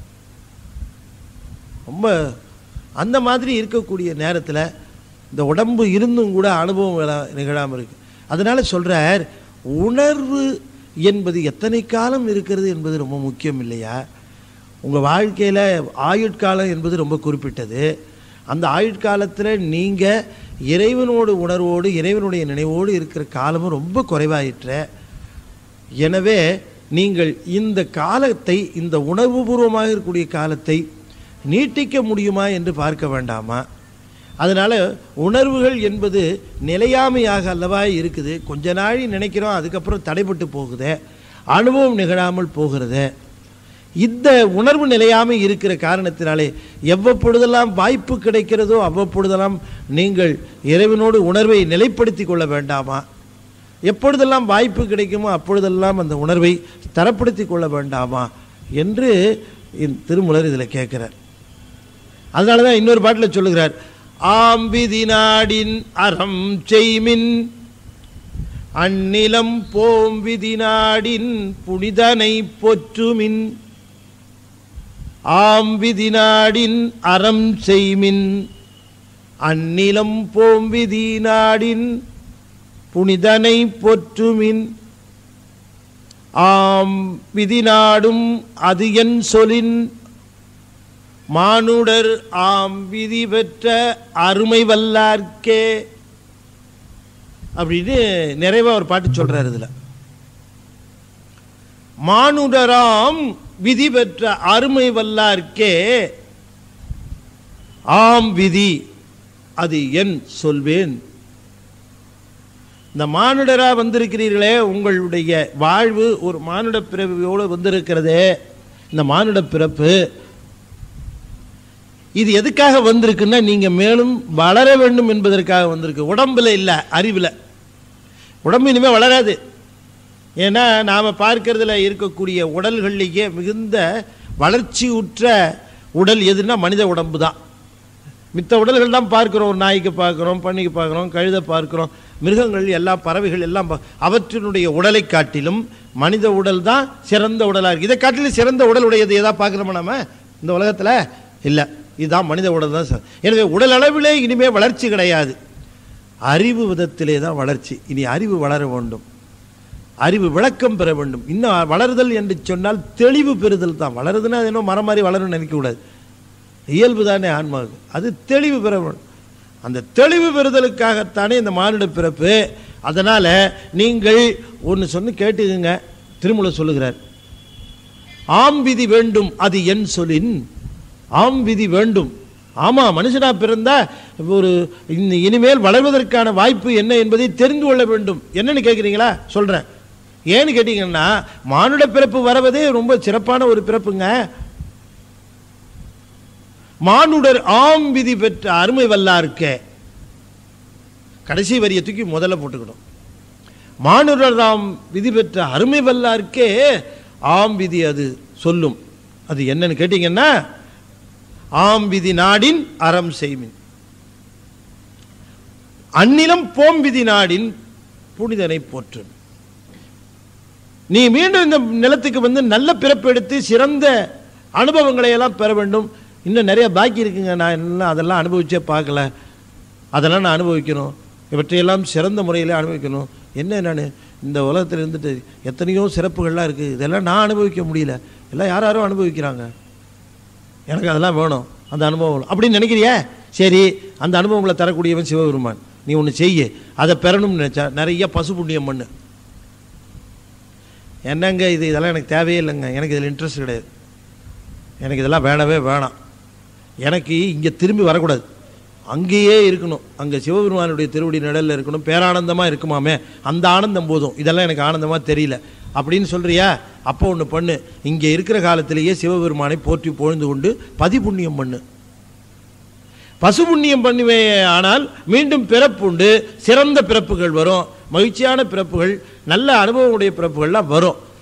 ரொம்ப அந்த மாதிரி இருக்கக்கூடிய நேரத்தில் இந்த உடம்பு இருந்தும் கூட அனுபவம் விழா- நிகழாமல் இருக்கு அதனால சொல்றார் உணர்வு என்பது எத்தனை காலம் இருக்கிறது என்பது ரொம்ப முக்கியம் இல்லையா உங்கள் வாழ்க்கையில் ஆயுட்காலம் என்பது ரொம்ப குறிப்பிட்டது அந்த ஆயுட்காலத்தில் நீங்கள் இறைவனோடு உணர்வோடு இறைவனுடைய நினைவோடு இருக்கிற காலமும் ரொம்ப குறைவாயிற்ற எனவே நீங்கள் இந்த காலத்தை இந்த உணர்வுபூர்வமாக இருக்கக்கூடிய காலத்தை நீட்டிக்க முடியுமா என்று பார்க்க வேண்டாமா அதனால் உணர்வுகள் என்பது நிலையாமையாக அல்லவா இருக்குது கொஞ்ச நாழி நினைக்கிறோம் அதுக்கப்புறம் தடைப்பட்டு போகுதே அனுபவம் நிகழாமல் போகிறது இந்த உணர்வு நிலையாமை இருக்கிற காரணத்தினாலே எவ்வப்பொழுதெல்லாம் வாய்ப்பு கிடைக்கிறதோ அவ்வப்பொழுதெல்லாம் நீங்கள் இறைவனோடு உணர்வை நிலைப்படுத்தி கொள்ள வேண்டாமா எப்பொழுதெல்லாம் வாய்ப்பு கிடைக்குமோ அப்பொழுதெல்லாம் அந்த உணர்வை தரப்படுத்தி கொள்ள வேண்டாமா என்று இந்த திருமுலர் இதில் கேட்கிறார் அதனால தான் இன்னொரு பாட்டில் சொல்லுகிறார் ஆம்பிதி நாடின் அறம் செய்மின் அந்நிலம் போம்பிதி நாடின் புனிதனை பொற்றுமின் ஆம்பிதி நாடின் அறம் செய்மின் அந்நிலம் போம்பிதி நாடின் புனிதனை பொற்றுமின் ஆம் விதி நாடும் அது என் சொலின் மானுடர் ஆம் விதி பெற்ற அருமை வல்லார்க்கே அப்படின்னு நிறைவா ஒரு பாட்டு சொல்றாரு இதுல மானுடராம் விதி பெற்ற அருமை வல்லார்க்கே ஆம் விதி அது என் சொல்வேன் இந்த மானுடரா வந்திருக்கிறீர்களே உங்களுடைய வாழ்வு ஒரு மானுட பிறவியோடு வந்திருக்கிறதே இந்த மானுட பிறப்பு இது எதுக்காக வந்திருக்குன்னா நீங்க மேலும் வளர வேண்டும் என்பதற்காக வந்திருக்கு உடம்புல இல்லை அறிவுல உடம்பு இனிமே வளராது ஏன்னா நாம பார்க்கறதுல இருக்கக்கூடிய உடல்கள்லேயே மிகுந்த வளர்ச்சி உற்ற உடல் எதுன்னா மனித உடம்பு தான் மித்த உடல்கள் தான் பார்க்கிறோம் ஒரு நாய்க்கு பார்க்குறோம் பன்னிக்கு பார்க்குறோம் கழுதை பார்க்கிறோம் மிருகங்கள் எல்லா பறவைகள் எல்லாம் பா- அவற்றினுடைய உடலை காட்டிலும் மனித உடல் தான் சிறந்த உடலாக இருக்கு இதை காட்டிலும் சிறந்த உடல் உடையது எதா பார்க்குறோமா நாம இந்த உலகத்தில் இல்லை இதுதான் மனித உடல் தான் சார் எனவே உடல் அளவிலே இனிமே வளர்ச்சி கிடையாது அறிவு விதத்திலே தான் வளர்ச்சி இனி அறிவு வளர வேண்டும் அறிவு விளக்கம் பெற வேண்டும் இன்னும் வளருதல் என்று சொன்னால் தெளிவு பெறுதல் தான் வளருதுன்னா அது என்ன மரம் மாதிரி வளரும்னு நினைக்கக்கூடாது இயல்பு தானே ஆன்மாவுக்கு அது தெளிவு பெற வேண்டும் அந்த தெளிவு பெறுதலுக்காகத்தானே இந்த மானிட பிறப்பு அதனால நீங்கள் ஒன்று சொன்னு கேட்டுக்குங்க திருமூல சொல்லுகிறார் ஆம் விதி வேண்டும் அது என் சொல்லின் ஆம் விதி வேண்டும் ஆமா மனுஷனா பிறந்தா ஒரு இந்த இனிமேல் வளர்வதற்கான வாய்ப்பு என்ன என்பதை தெரிந்து கொள்ள வேண்டும் என்னன்னு கேட்குறீங்களா சொல்றேன் ஏன்னு கேட்டீங்கன்னா மானுட பிறப்பு வரவதே ரொம்ப சிறப்பான ஒரு பிறப்புங்க மானுடர் ஆம் விதி பெற்ற அருமை வல்லார்க்கே கடைசி வரியை தூக்கி முதல்ல போட்டுக்கணும் மானுடர் தாம் விதி பெற்ற அருமை வல்லார்க்கே ஆம் விதி அது சொல்லும் அது என்னன்னு கேட்டீங்கன்னா ஆம் விதி நாடின் அறம் செய்மின் அந்நிலம் போம் விதி நாடின் புனிதனை போற்றும் நீ மீண்டும் இந்த நிலத்துக்கு வந்து நல்ல பிறப்பு எடுத்து சிறந்த அனுபவங்களை எல்லாம் பெற வேண்டும் இன்னும் நிறைய பாக்கி இருக்குங்க நான் இன்னும் அதெல்லாம் அனுபவிச்சே பார்க்கல அதெல்லாம் நான் அனுபவிக்கணும் இவற்றையெல்லாம் சிறந்த முறையில் அனுபவிக்கணும் என்ன நான் இந்த உலகத்தில் இருந்துட்டு எத்தனையோ சிறப்புகள்லாம் இருக்குது இதெல்லாம் நான் அனுபவிக்க முடியல எல்லாம் யார் யாரோ அனுபவிக்கிறாங்க எனக்கு அதெல்லாம் வேணும் அந்த அனுபவம் அப்படின்னு நினைக்கிறியா சரி அந்த அனுபவங்களை தரக்கூடியவன் சிவபெருமான் நீ ஒன்று செய்ய அதை பெறணும்னு நினச்சா நிறைய பசு புண்ணியம் பண்ணு என்னங்க இது இதெல்லாம் எனக்கு தேவையே இல்லைங்க எனக்கு இதில் இன்ட்ரெஸ்ட் கிடையாது எனக்கு இதெல்லாம் வேணவே வேணாம் எனக்கு இங்கே திரும்பி வரக்கூடாது அங்கேயே இருக்கணும் அங்கே சிவபெருமானுடைய திருவடி நிழலில் இருக்கணும் பேரானந்தமாக இருக்குமாமே அந்த ஆனந்தம் போதும் இதெல்லாம் எனக்கு ஆனந்தமாக தெரியல அப்படின்னு சொல்றியா அப்போ ஒன்று பண்ணு இங்கே இருக்கிற காலத்திலேயே சிவபெருமானை போற்றி பொழுந்து கொண்டு பதிபுண்ணியம் பண்ணு பசு புண்ணியம் பண்ணுவே ஆனால் மீண்டும் பிறப்புண்டு சிறந்த பிறப்புகள் வரும் மகிழ்ச்சியான பிறப்புகள் நல்ல அனுபவமுடைய பிறப்புகள்லாம் வரும்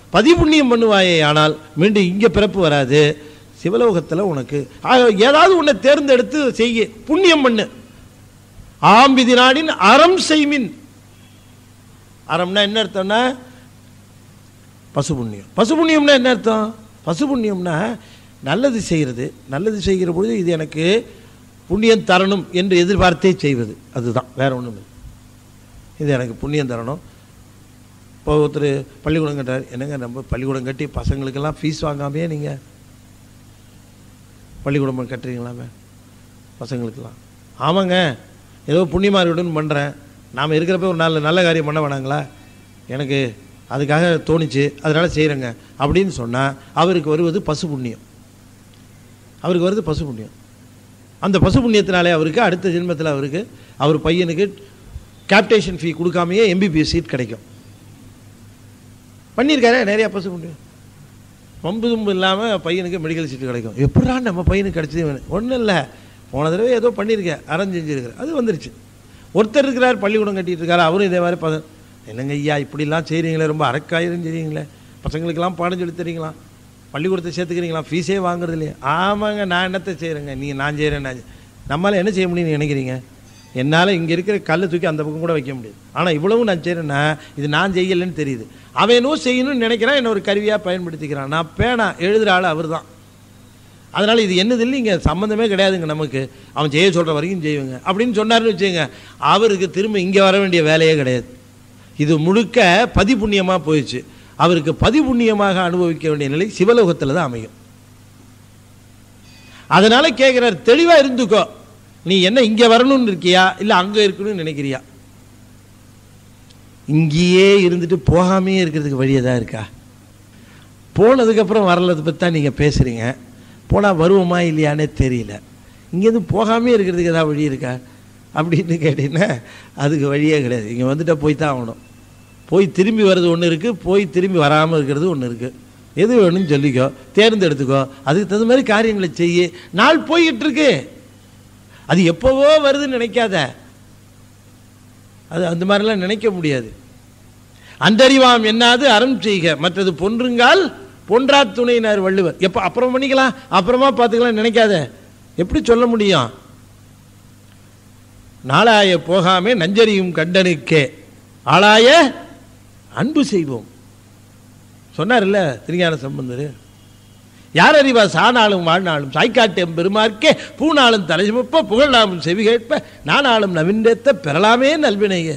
பதிபுண்ணியம் பண்ணுவாயே ஆனால் மீண்டும் இங்கே பிறப்பு வராது சிவலோகத்தில் உனக்கு ஆக, ஏதாவது உன்னை தேர்ந்தெடுத்து செய்ய புண்ணியம் பண்ணு ஆம்பிதி நாடின் அறம் செய்மின் அறம்னா என்ன அர்த்தம்னா பசு புண்ணியம் பசு புண்ணியம்னா என்ன அர்த்தம் பசு புண்ணியம்னா நல்லது செய்கிறது நல்லது செய்கிற பொழுது இது எனக்கு புண்ணியம் தரணும் என்று எதிர்பார்த்தே செய்வது அதுதான் வேற ஒன்றும் இல்லை இது எனக்கு புண்ணியம் தரணும் இப்போ ஒருத்தர் பள்ளிக்கூடம் கட்டுறாரு என்னங்க நம்ம பள்ளிக்கூடம் கட்டி பசங்களுக்கெல்லாம் ஃபீஸ் வாங்காமையே நீங்கள் பள்ளிக்கூடம் கட்டுறீங்களாமே பசங்களுக்கெல்லாம் ஆமாங்க ஏதோ புண்ணியமாரியுடன் பண்ணுறேன் நாம் இருக்கிறப்ப ஒரு நல்ல நல்ல காரியம் பண்ண வேணாங்களா எனக்கு அதுக்காக தோணுச்சு அதனால் செய்கிறேங்க அப்படின்னு சொன்னால் அவருக்கு வருவது பசு புண்ணியம் அவருக்கு வருது பசு புண்ணியம் அந்த பசு புண்ணியத்தினாலே அவருக்கு அடுத்த ஜென்மத்தில் அவருக்கு அவர் பையனுக்கு கேப்டேஷன் ஃபீ கொடுக்காமையே எம்பிபிஎஸ் சீட் கிடைக்கும் பண்ணியிருக்காரே நிறையா பசு புண்ணியம் பம்பு தும்பு இல்லாமல் பையனுக்கு மெடிக்கல் சீட்டு கிடைக்கும் எப்படா நம்ம பையனுக்கு கிடைச்சது ஒன்றும் இல்லை போன தடவை ஏதோ பண்ணியிருக்கேன் அறம் செஞ்சுருக்கிறேன் அது வந்துருச்சு ஒருத்தர் இருக்கிறார் பள்ளிக்கூடம் கட்டிட்டு இருக்காரு அவரும் இதே மாதிரி பத என்னங்க ஐயா இப்படிலாம் செய்கிறீங்களே ரொம்ப அறக்காயிரம் செய்கிறீங்களே பசங்களுக்கெல்லாம் பாடம் சொல்லி தரீங்களா பள்ளிக்கூடத்தை சேர்த்துக்கிறீங்களா ஃபீஸே வாங்குறது இல்லையா ஆமாங்க நான் என்னத்தை செய்கிறேங்க நீங்கள் நான் செய்கிறேன் நான் செய்- நம்மால் என்ன செய்ய முடியும்னு நினைக்கிறீங்க என்னால் இங்கே இருக்கிற கல்லை தூக்கி அந்த பக்கம் கூட வைக்க முடியாது ஆனால் இவ்வளவும் நான் செய்கிறேன்னா இது நான் செய்யலைன்னு தெரியுது அவன் என்னவோ செய்யணும்னு நினைக்கிறான் என்ன ஒரு கருவியாக பயன்படுத்திக்கிறான் நான் பேனா எழுதுகிற ஆள் அவர் தான் அதனால் இது என்னது இல்லை இங்கே சம்மந்தமே கிடையாதுங்க நமக்கு அவன் செய்ய சொல்கிற வரைக்கும் செய்வாங்க அப்படின்னு சொன்னார்னு வச்சுங்க அவருக்கு திரும்ப இங்கே வர வேண்டிய வேலையே கிடையாது இது முழுக்க பதிபுண்ணியமாக போயிடுச்சு அவருக்கு பதிபுண்ணியமாக அனுபவிக்க வேண்டிய நிலை சிவலோகத்தில் தான் அமையும் அதனால கேட்குறார் தெளிவாக இருந்துக்கோ நீ என்ன இங்கே வரணும்னு இருக்கியா இல்லை அங்கே இருக்கணும்னு நினைக்கிறியா இங்கேயே இருந்துட்டு போகாமையே இருக்கிறதுக்கு வழியே தான் இருக்கா போனதுக்கப்புறம் வரலதை பற்றி தான் நீங்கள் பேசுகிறீங்க போனால் வருவோமா இல்லையானே தெரியல இங்கேருந்து போகாமே இருக்கிறதுக்கு ஏதாவது வழி இருக்கா அப்படின்னு கேட்டீங்கன்னா அதுக்கு வழியே கிடையாது இங்கே வந்துட்டா போய் தான் ஆகணும் போய் திரும்பி வர்றது ஒன்று இருக்குது போய் திரும்பி வராமல் இருக்கிறது ஒன்று இருக்குது எது வேணும்னு சொல்லிக்கோ தேர்ந்தெடுத்துக்கோ அதுக்கு தகுந்த மாதிரி காரியங்களை செய்ய நாள் போய்கிட்டு இருக்கு அது எப்போவோ வருதுன்னு நினைக்காத அது அந்த மாதிரிலாம் நினைக்க முடியாது அந்தறிவாம் என்னாது அறம் செய்க மற்றது பொன்றுங்கால் பொன்றா துணையினார் வள்ளுவர் எப்போ அப்புறம் பண்ணிக்கலாம் அப்புறமா பார்த்துக்கலாம் நினைக்காத எப்படி சொல்ல முடியும் நாளாய போகாமே நஞ்சரியும் கண்டனுக்கே ஆளாய அன்பு செய்வோம் சொன்னார்ல திருஞான சம்பந்தர் யார் அறிவா சானாலும் வாழ்நாளும் சாய்க்காட்டு பெருமார்க்கே பூநாளும் தலைசுமப்ப புகழாமும் செவி கேட்ப நானாலும் நவின்றேத்த பெறலாமே நல்வினைய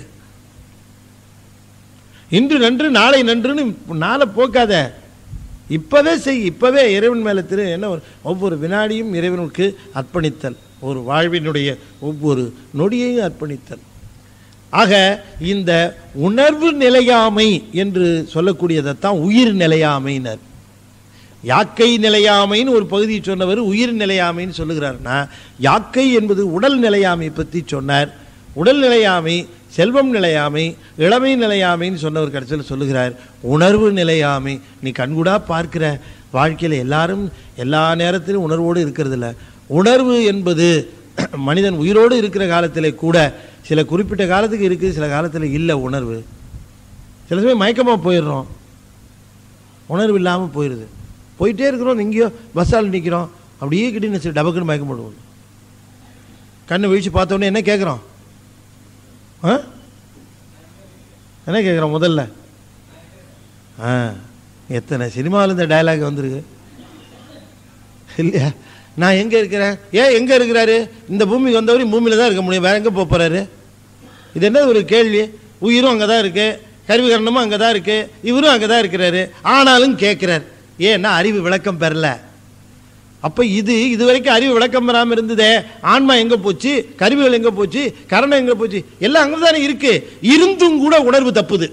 இன்று நன்று நாளை நன்றுன்னு நாளை போக்காத இப்பவே செய் இப்பவே இறைவன் மேலே திரு என்ன ஒரு ஒவ்வொரு வினாடியும் இறைவனுக்கு அர்ப்பணித்தல் ஒரு வாழ்வினுடைய ஒவ்வொரு நொடியையும் அர்ப்பணித்தல் ஆக இந்த உணர்வு நிலையாமை என்று சொல்லக்கூடியதைத்தான் உயிர் நிலையாமைனர் யாக்கை நிலையாமைன்னு ஒரு பகுதியை சொன்னவர் உயிர் நிலையாமைன்னு சொல்லுகிறார்னா யாக்கை என்பது உடல் நிலையாமை பற்றி சொன்னார் உடல் நிலையாமை செல்வம் நிலையாமை இளமை நிலையாமைன்னு சொன்னவர் கடைசியில் சொல்லுகிறார் உணர்வு நிலையாமை நீ கண்கூடா பார்க்கிற வாழ்க்கையில் எல்லாரும் எல்லா நேரத்திலும் உணர்வோடு இருக்கிறது இல்ல உணர்வு என்பது மனிதன் உயிரோடு இருக்கிற காலத்திலே கூட சில குறிப்பிட்ட காலத்துக்கு இருக்குது சில காலத்தில் இல்லை உணர்வு சில சமயம் மயக்கமாக போயிடுறோம் உணர்வு இல்லாமல் போயிடுது போயிட்டே இருக்கிறோம் எங்கேயோ பஸ்ஸால் நிற்கிறோம் அப்படியே கிட்டே சரி டபக்குன்னு மயக்கம் போடுவோம் கண்ணை விழிச்சு பார்த்த உடனே என்ன கேட்குறோம் ஆ என்ன கேட்குறோம் முதல்ல ஆ எத்தனை சினிமாவில் இந்த டயலாக் வந்திருக்கு இல்லையா நான் எங்கே இருக்கிறேன் ஏன் எங்கே இருக்கிறாரு இந்த பூமிக்கு வந்தவரையும் பூமியில் தான் இருக்க முடியும் வேற எங்கே போக போகிறாரு இது என்ன ஒரு கேள்வி உயிரும் அங்கே தான் இருக்குது கருவிகரணமும் அங்கே தான் இருக்குது இவரும் அங்கே தான் இருக்கிறாரு ஆனாலும் கேட்குறார் ஏன்னா அறிவு விளக்கம் பெறல அப்போ இது இது வரைக்கும் அறிவு விளக்கம் பெறாமல் இருந்ததே ஆன்மா எங்கே போச்சு கருவிகள் எங்கே போச்சு கரணம் எங்கே போச்சு எல்லாம் அங்கே தானே இருக்கு இருந்தும் கூட உணர்வு தப்புது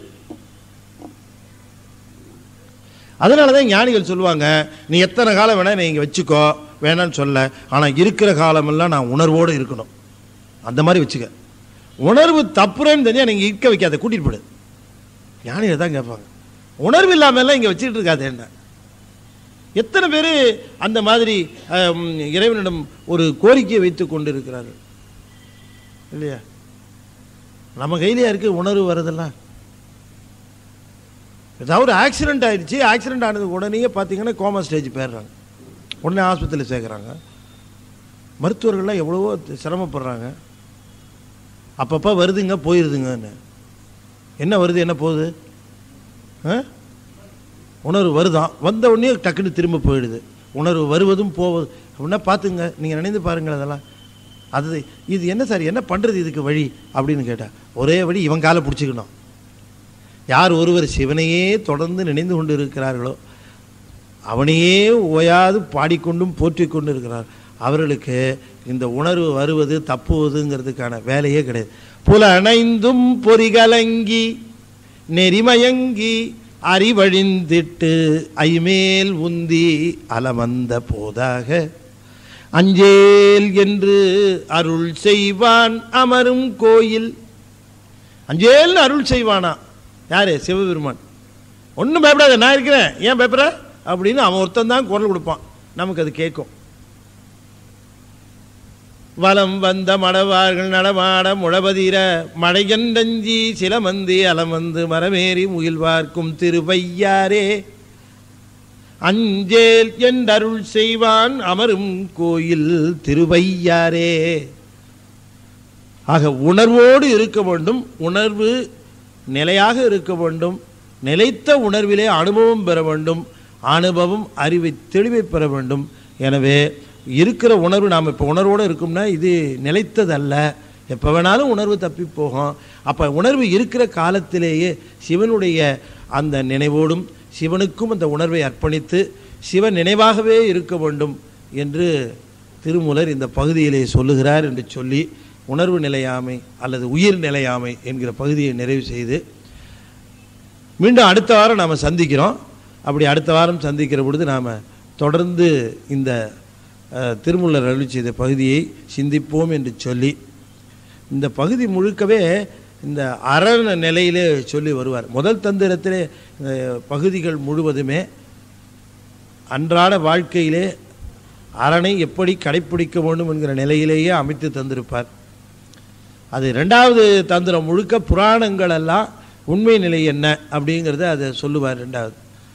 அதனால தான் ஞானிகள் சொல்லுவாங்க நீ எத்தனை காலம் வேணா நீ இங்கே வச்சுக்கோ வேணான்னு சொல்ல ஆனால் இருக்கிற காலமெல்லாம் நான் உணர்வோடு இருக்கணும் அந்த மாதிரி வச்சுக்க உணர்வு தப்புறேன்னு தெரிஞ்சால் நீங்கள் இருக்க வைக்காத கூட்டிகிட்டு போடு ஞானிகள் தான் கேட்பாங்க உணர்வு இல்லாமல்லாம் இங்கே வச்சுக்கிட்டு இருக்காது என்ன எத்தனை பேர் அந்த மாதிரி ஹம், இறைவனிடம் ஒரு கோரிக்கையை வைத்து கொண்டு இருக்கிறார்கள் இல்லையா நம்ம கையிலேயே இருக்கு உணர்வு வரதெல்லாம் ஏதாவது ஒரு ஆக்சிடென்ட் ஆயிடுச்சு ஆக்சிடென்ட் ஆனதுக்கு உடனே பார்த்தீங்கன்னா கோமா ஸ்டேஜ் போயிடுறாங்க உடனே ஆஸ்பத்திரியில் சேர்க்குறாங்க மருத்துவர்கள்லாம் எவ்வளவோ சிரமப்படுறாங்க அப்பப்போ வருதுங்க போயிடுதுங்கன்னு என்ன வருது என்ன போகுது ஆ? உணர்வு வருதான் வந்த உடனே டக்குன்னு திரும்ப போயிடுது உணர்வு வருவதும் போவது அப்படின்னா பார்த்துங்க நீங்கள் நினைந்து பாருங்கள் அதெல்லாம் அது இது என்ன சார் என்ன பண்ணுறது இதுக்கு வழி அப்படின்னு கேட்டால் ஒரே வழி இவன் காலை பிடிச்சிக்கணும் யார் ஒருவர் சிவனையே தொடர்ந்து நினைந்து கொண்டு இருக்கிறார்களோ அவனையே ஓயாது பாடிக்கொண்டும் போற்றிக் கொண்டு இருக்கிறார் அவர்களுக்கு இந்த உணர்வு வருவது தப்புவதுங்கிறதுக்கான வேலையே கிடையாது புல அணைந்தும் பொறிகலங்கி நெறிமயங்கி அறிவழிந்திட்டு ஐமேல் உந்தி அலமந்த போதாக அஞ்சேல் என்று அருள் செய்வான் அமரும் கோயில் அஞ்சேல்னு அருள் செய்வானா யாரு சிவபெருமான் ஒன்றும் பயப்படாத நான் இருக்கிறேன் ஏன் பயப்படுற அப்படின்னு அவன் ஒருத்தன் தான் குரல் கொடுப்பான் நமக்கு அது கேட்கும் வலம் வந்த மடவார்கள் நடமாட முழபதிர மழையன்றஞ்சி சிலமந்தி அலமந்து மரமேறி முகில்வார்க்கும் திருவையாரே அஞ்சேல் என்றருள் செய்வான் அமரும் கோயில் திருவையாரே ஆக உணர்வோடு இருக்க வேண்டும் உணர்வு நிலையாக இருக்க வேண்டும் நிலைத்த உணர்விலே அனுபவம் பெற வேண்டும் அனுபவம் அறிவை தெளிவை பெற வேண்டும் எனவே இருக்கிற உணர்வு நாம் இப்போ உணர்வோடு இருக்கோம்னா இது நிலைத்ததல்ல எப்போ வேணாலும் உணர்வு தப்பி போகும் அப்போ உணர்வு இருக்கிற காலத்திலேயே சிவனுடைய அந்த நினைவோடும் சிவனுக்கும் அந்த உணர்வை அர்ப்பணித்து சிவன் நினைவாகவே இருக்க வேண்டும் என்று திருமூலர் இந்த பகுதியிலே சொல்லுகிறார் என்று சொல்லி உணர்வு நிலையாமை அல்லது உயிர் நிலையாமை என்கிற பகுதியை நிறைவு செய்து மீண்டும் அடுத்த வாரம் நாம் சந்திக்கிறோம் அப்படி அடுத்த வாரம் சந்திக்கிற பொழுது நாம் தொடர்ந்து இந்த அஹ், திருமூலர் அருளி செய்த பகுதியை சிந்திப்போம் என்று சொல்லி இந்த பகுதி முழுக்கவே இந்த அரண நிலையிலே சொல்லி வருவார் முதல் தந்திரத்திலே இந்த பகுதிகள் முழுவதுமே அன்றாட வாழ்க்கையிலே அரணை எப்படி கடைப்பிடிக்க வேண்டும் என்கிற நிலையிலேயே அமைத்து தந்திருப்பார் அது ரெண்டாவது தந்திரம் முழுக்க புராணங்கள் எல்லாம் உண்மை நிலை என்ன அப்படிங்கிறத அதை சொல்லுவார் ரெண்டாவது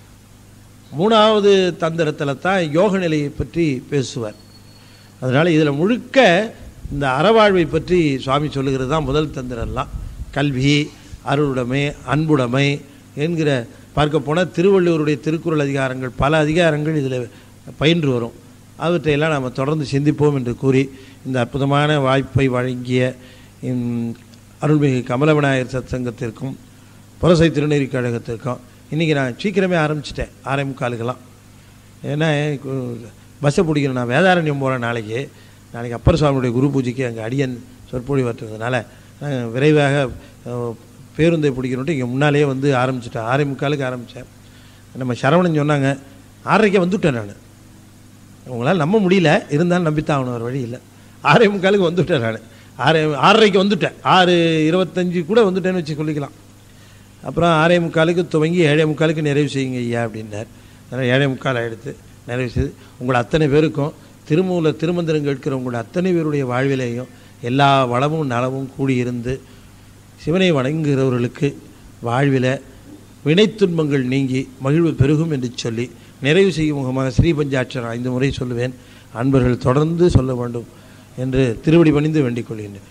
மூணாவது தந்திரத்தில் தான் யோக நிலையை பற்றி பேசுவார் அதனால் இதில் முழுக்க இந்த அறவாழ்வை பற்றி சுவாமி சொல்லுகிறது தான் முதல் தந்திரம்லாம் கல்வி அருளுடைமை அன்புடைமை என்கிற பார்க்க போனால் திருவள்ளுவருடைய திருக்குறள் அதிகாரங்கள் பல அதிகாரங்கள் இதில் பயின்று வரும் அவற்றையெல்லாம் நாம் தொடர்ந்து சிந்திப்போம் என்று கூறி இந்த அற்புதமான வாய்ப்பை வழங்கிய இந்த அருள்மிகு கமல விநாயகர் சத் சங்கத்திற்கும் புரசை திருநெறி கழகத்திற்கும் இன்றைக்கி நான் சீக்கிரமே ஆரம்பிச்சிட்டேன் ஆறே முக்காலுக்கெல்லாம் ஏன்னா பஸ்ஸை பிடிக்கணும் நான் வேதாரண்யம் போகிறேன் நாளைக்கு நாளைக்கு அப்பர் சுவாமியுடைய குரு பூஜைக்கு அங்கே அடியன் சொற்பொழி வட்டுறதுனால நான் விரைவாக அஹ், பேருந்தை பிடிக்கணுன்ட்டு இங்கே முன்னாலேயே வந்து ஆரம்பிச்சிட்டேன் ஆறே முக்காலுக்கு ஆரம்பித்தேன் நம்ம சரவணன் சொன்னாங்க ஆறரைக்கே வந்துவிட்டேன் நான் உங்களால் நம்ப முடியல இருந்தாலும் நம்பித்தான் ஆகணும் ஒரு வழி இல்லை ஆறே முக்காலுக்கு வந்துவிட்டேன் நான் ஆறு ஆறரைக்கு வந்துட்டேன் ஆறு இருபத்தஞ்சு கூட வந்துட்டேன்னு வச்சு சொல்லிக்கலாம் அப்புறம் ஆறே முக்காலுக்கு துவங்கி ஏழே முக்காலுக்கு நிறைவு செய்யுங்க ஐயா அப்படின்னார் அதனால் ஏழே முக்கால் எடுத்து நிறைவு செய்து உங்கள் அத்தனை பேருக்கும் திருமூல திருமந்திரம் கேட்கிற உங்கள் அத்தனை பேருடைய வாழ்விலேயும் எல்லா வளமும் நலமும் கூடியிருந்து சிவனை வணங்குகிறவர்களுக்கு வாழ்வில் வினைத்துன்பங்கள் நீங்கி மகிழ்வு பெருகும் என்று சொல்லி நிறைவு செய்யும் முகமாக ஸ்ரீபஞ்சாட்சரம் ஐந்து முறை சொல்லுவேன் அன்பர்கள் தொடர்ந்து சொல்ல வேண்டும் என்று திருவடி பணிந்து வேண்டிக் கொள்கின்றேன்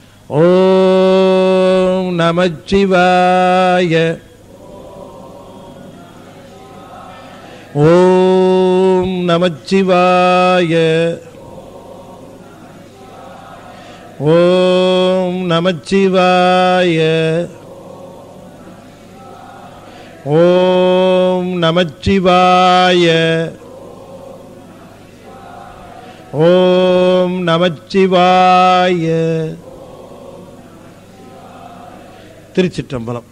ஓம் நமச்சிவாய ஓம் நமச்சிவாய ஓம் நமச்சிவாய ஓம் நமச்சிவாய ஓம் நமச்சிவாய திருச்சிற்றம்பலம்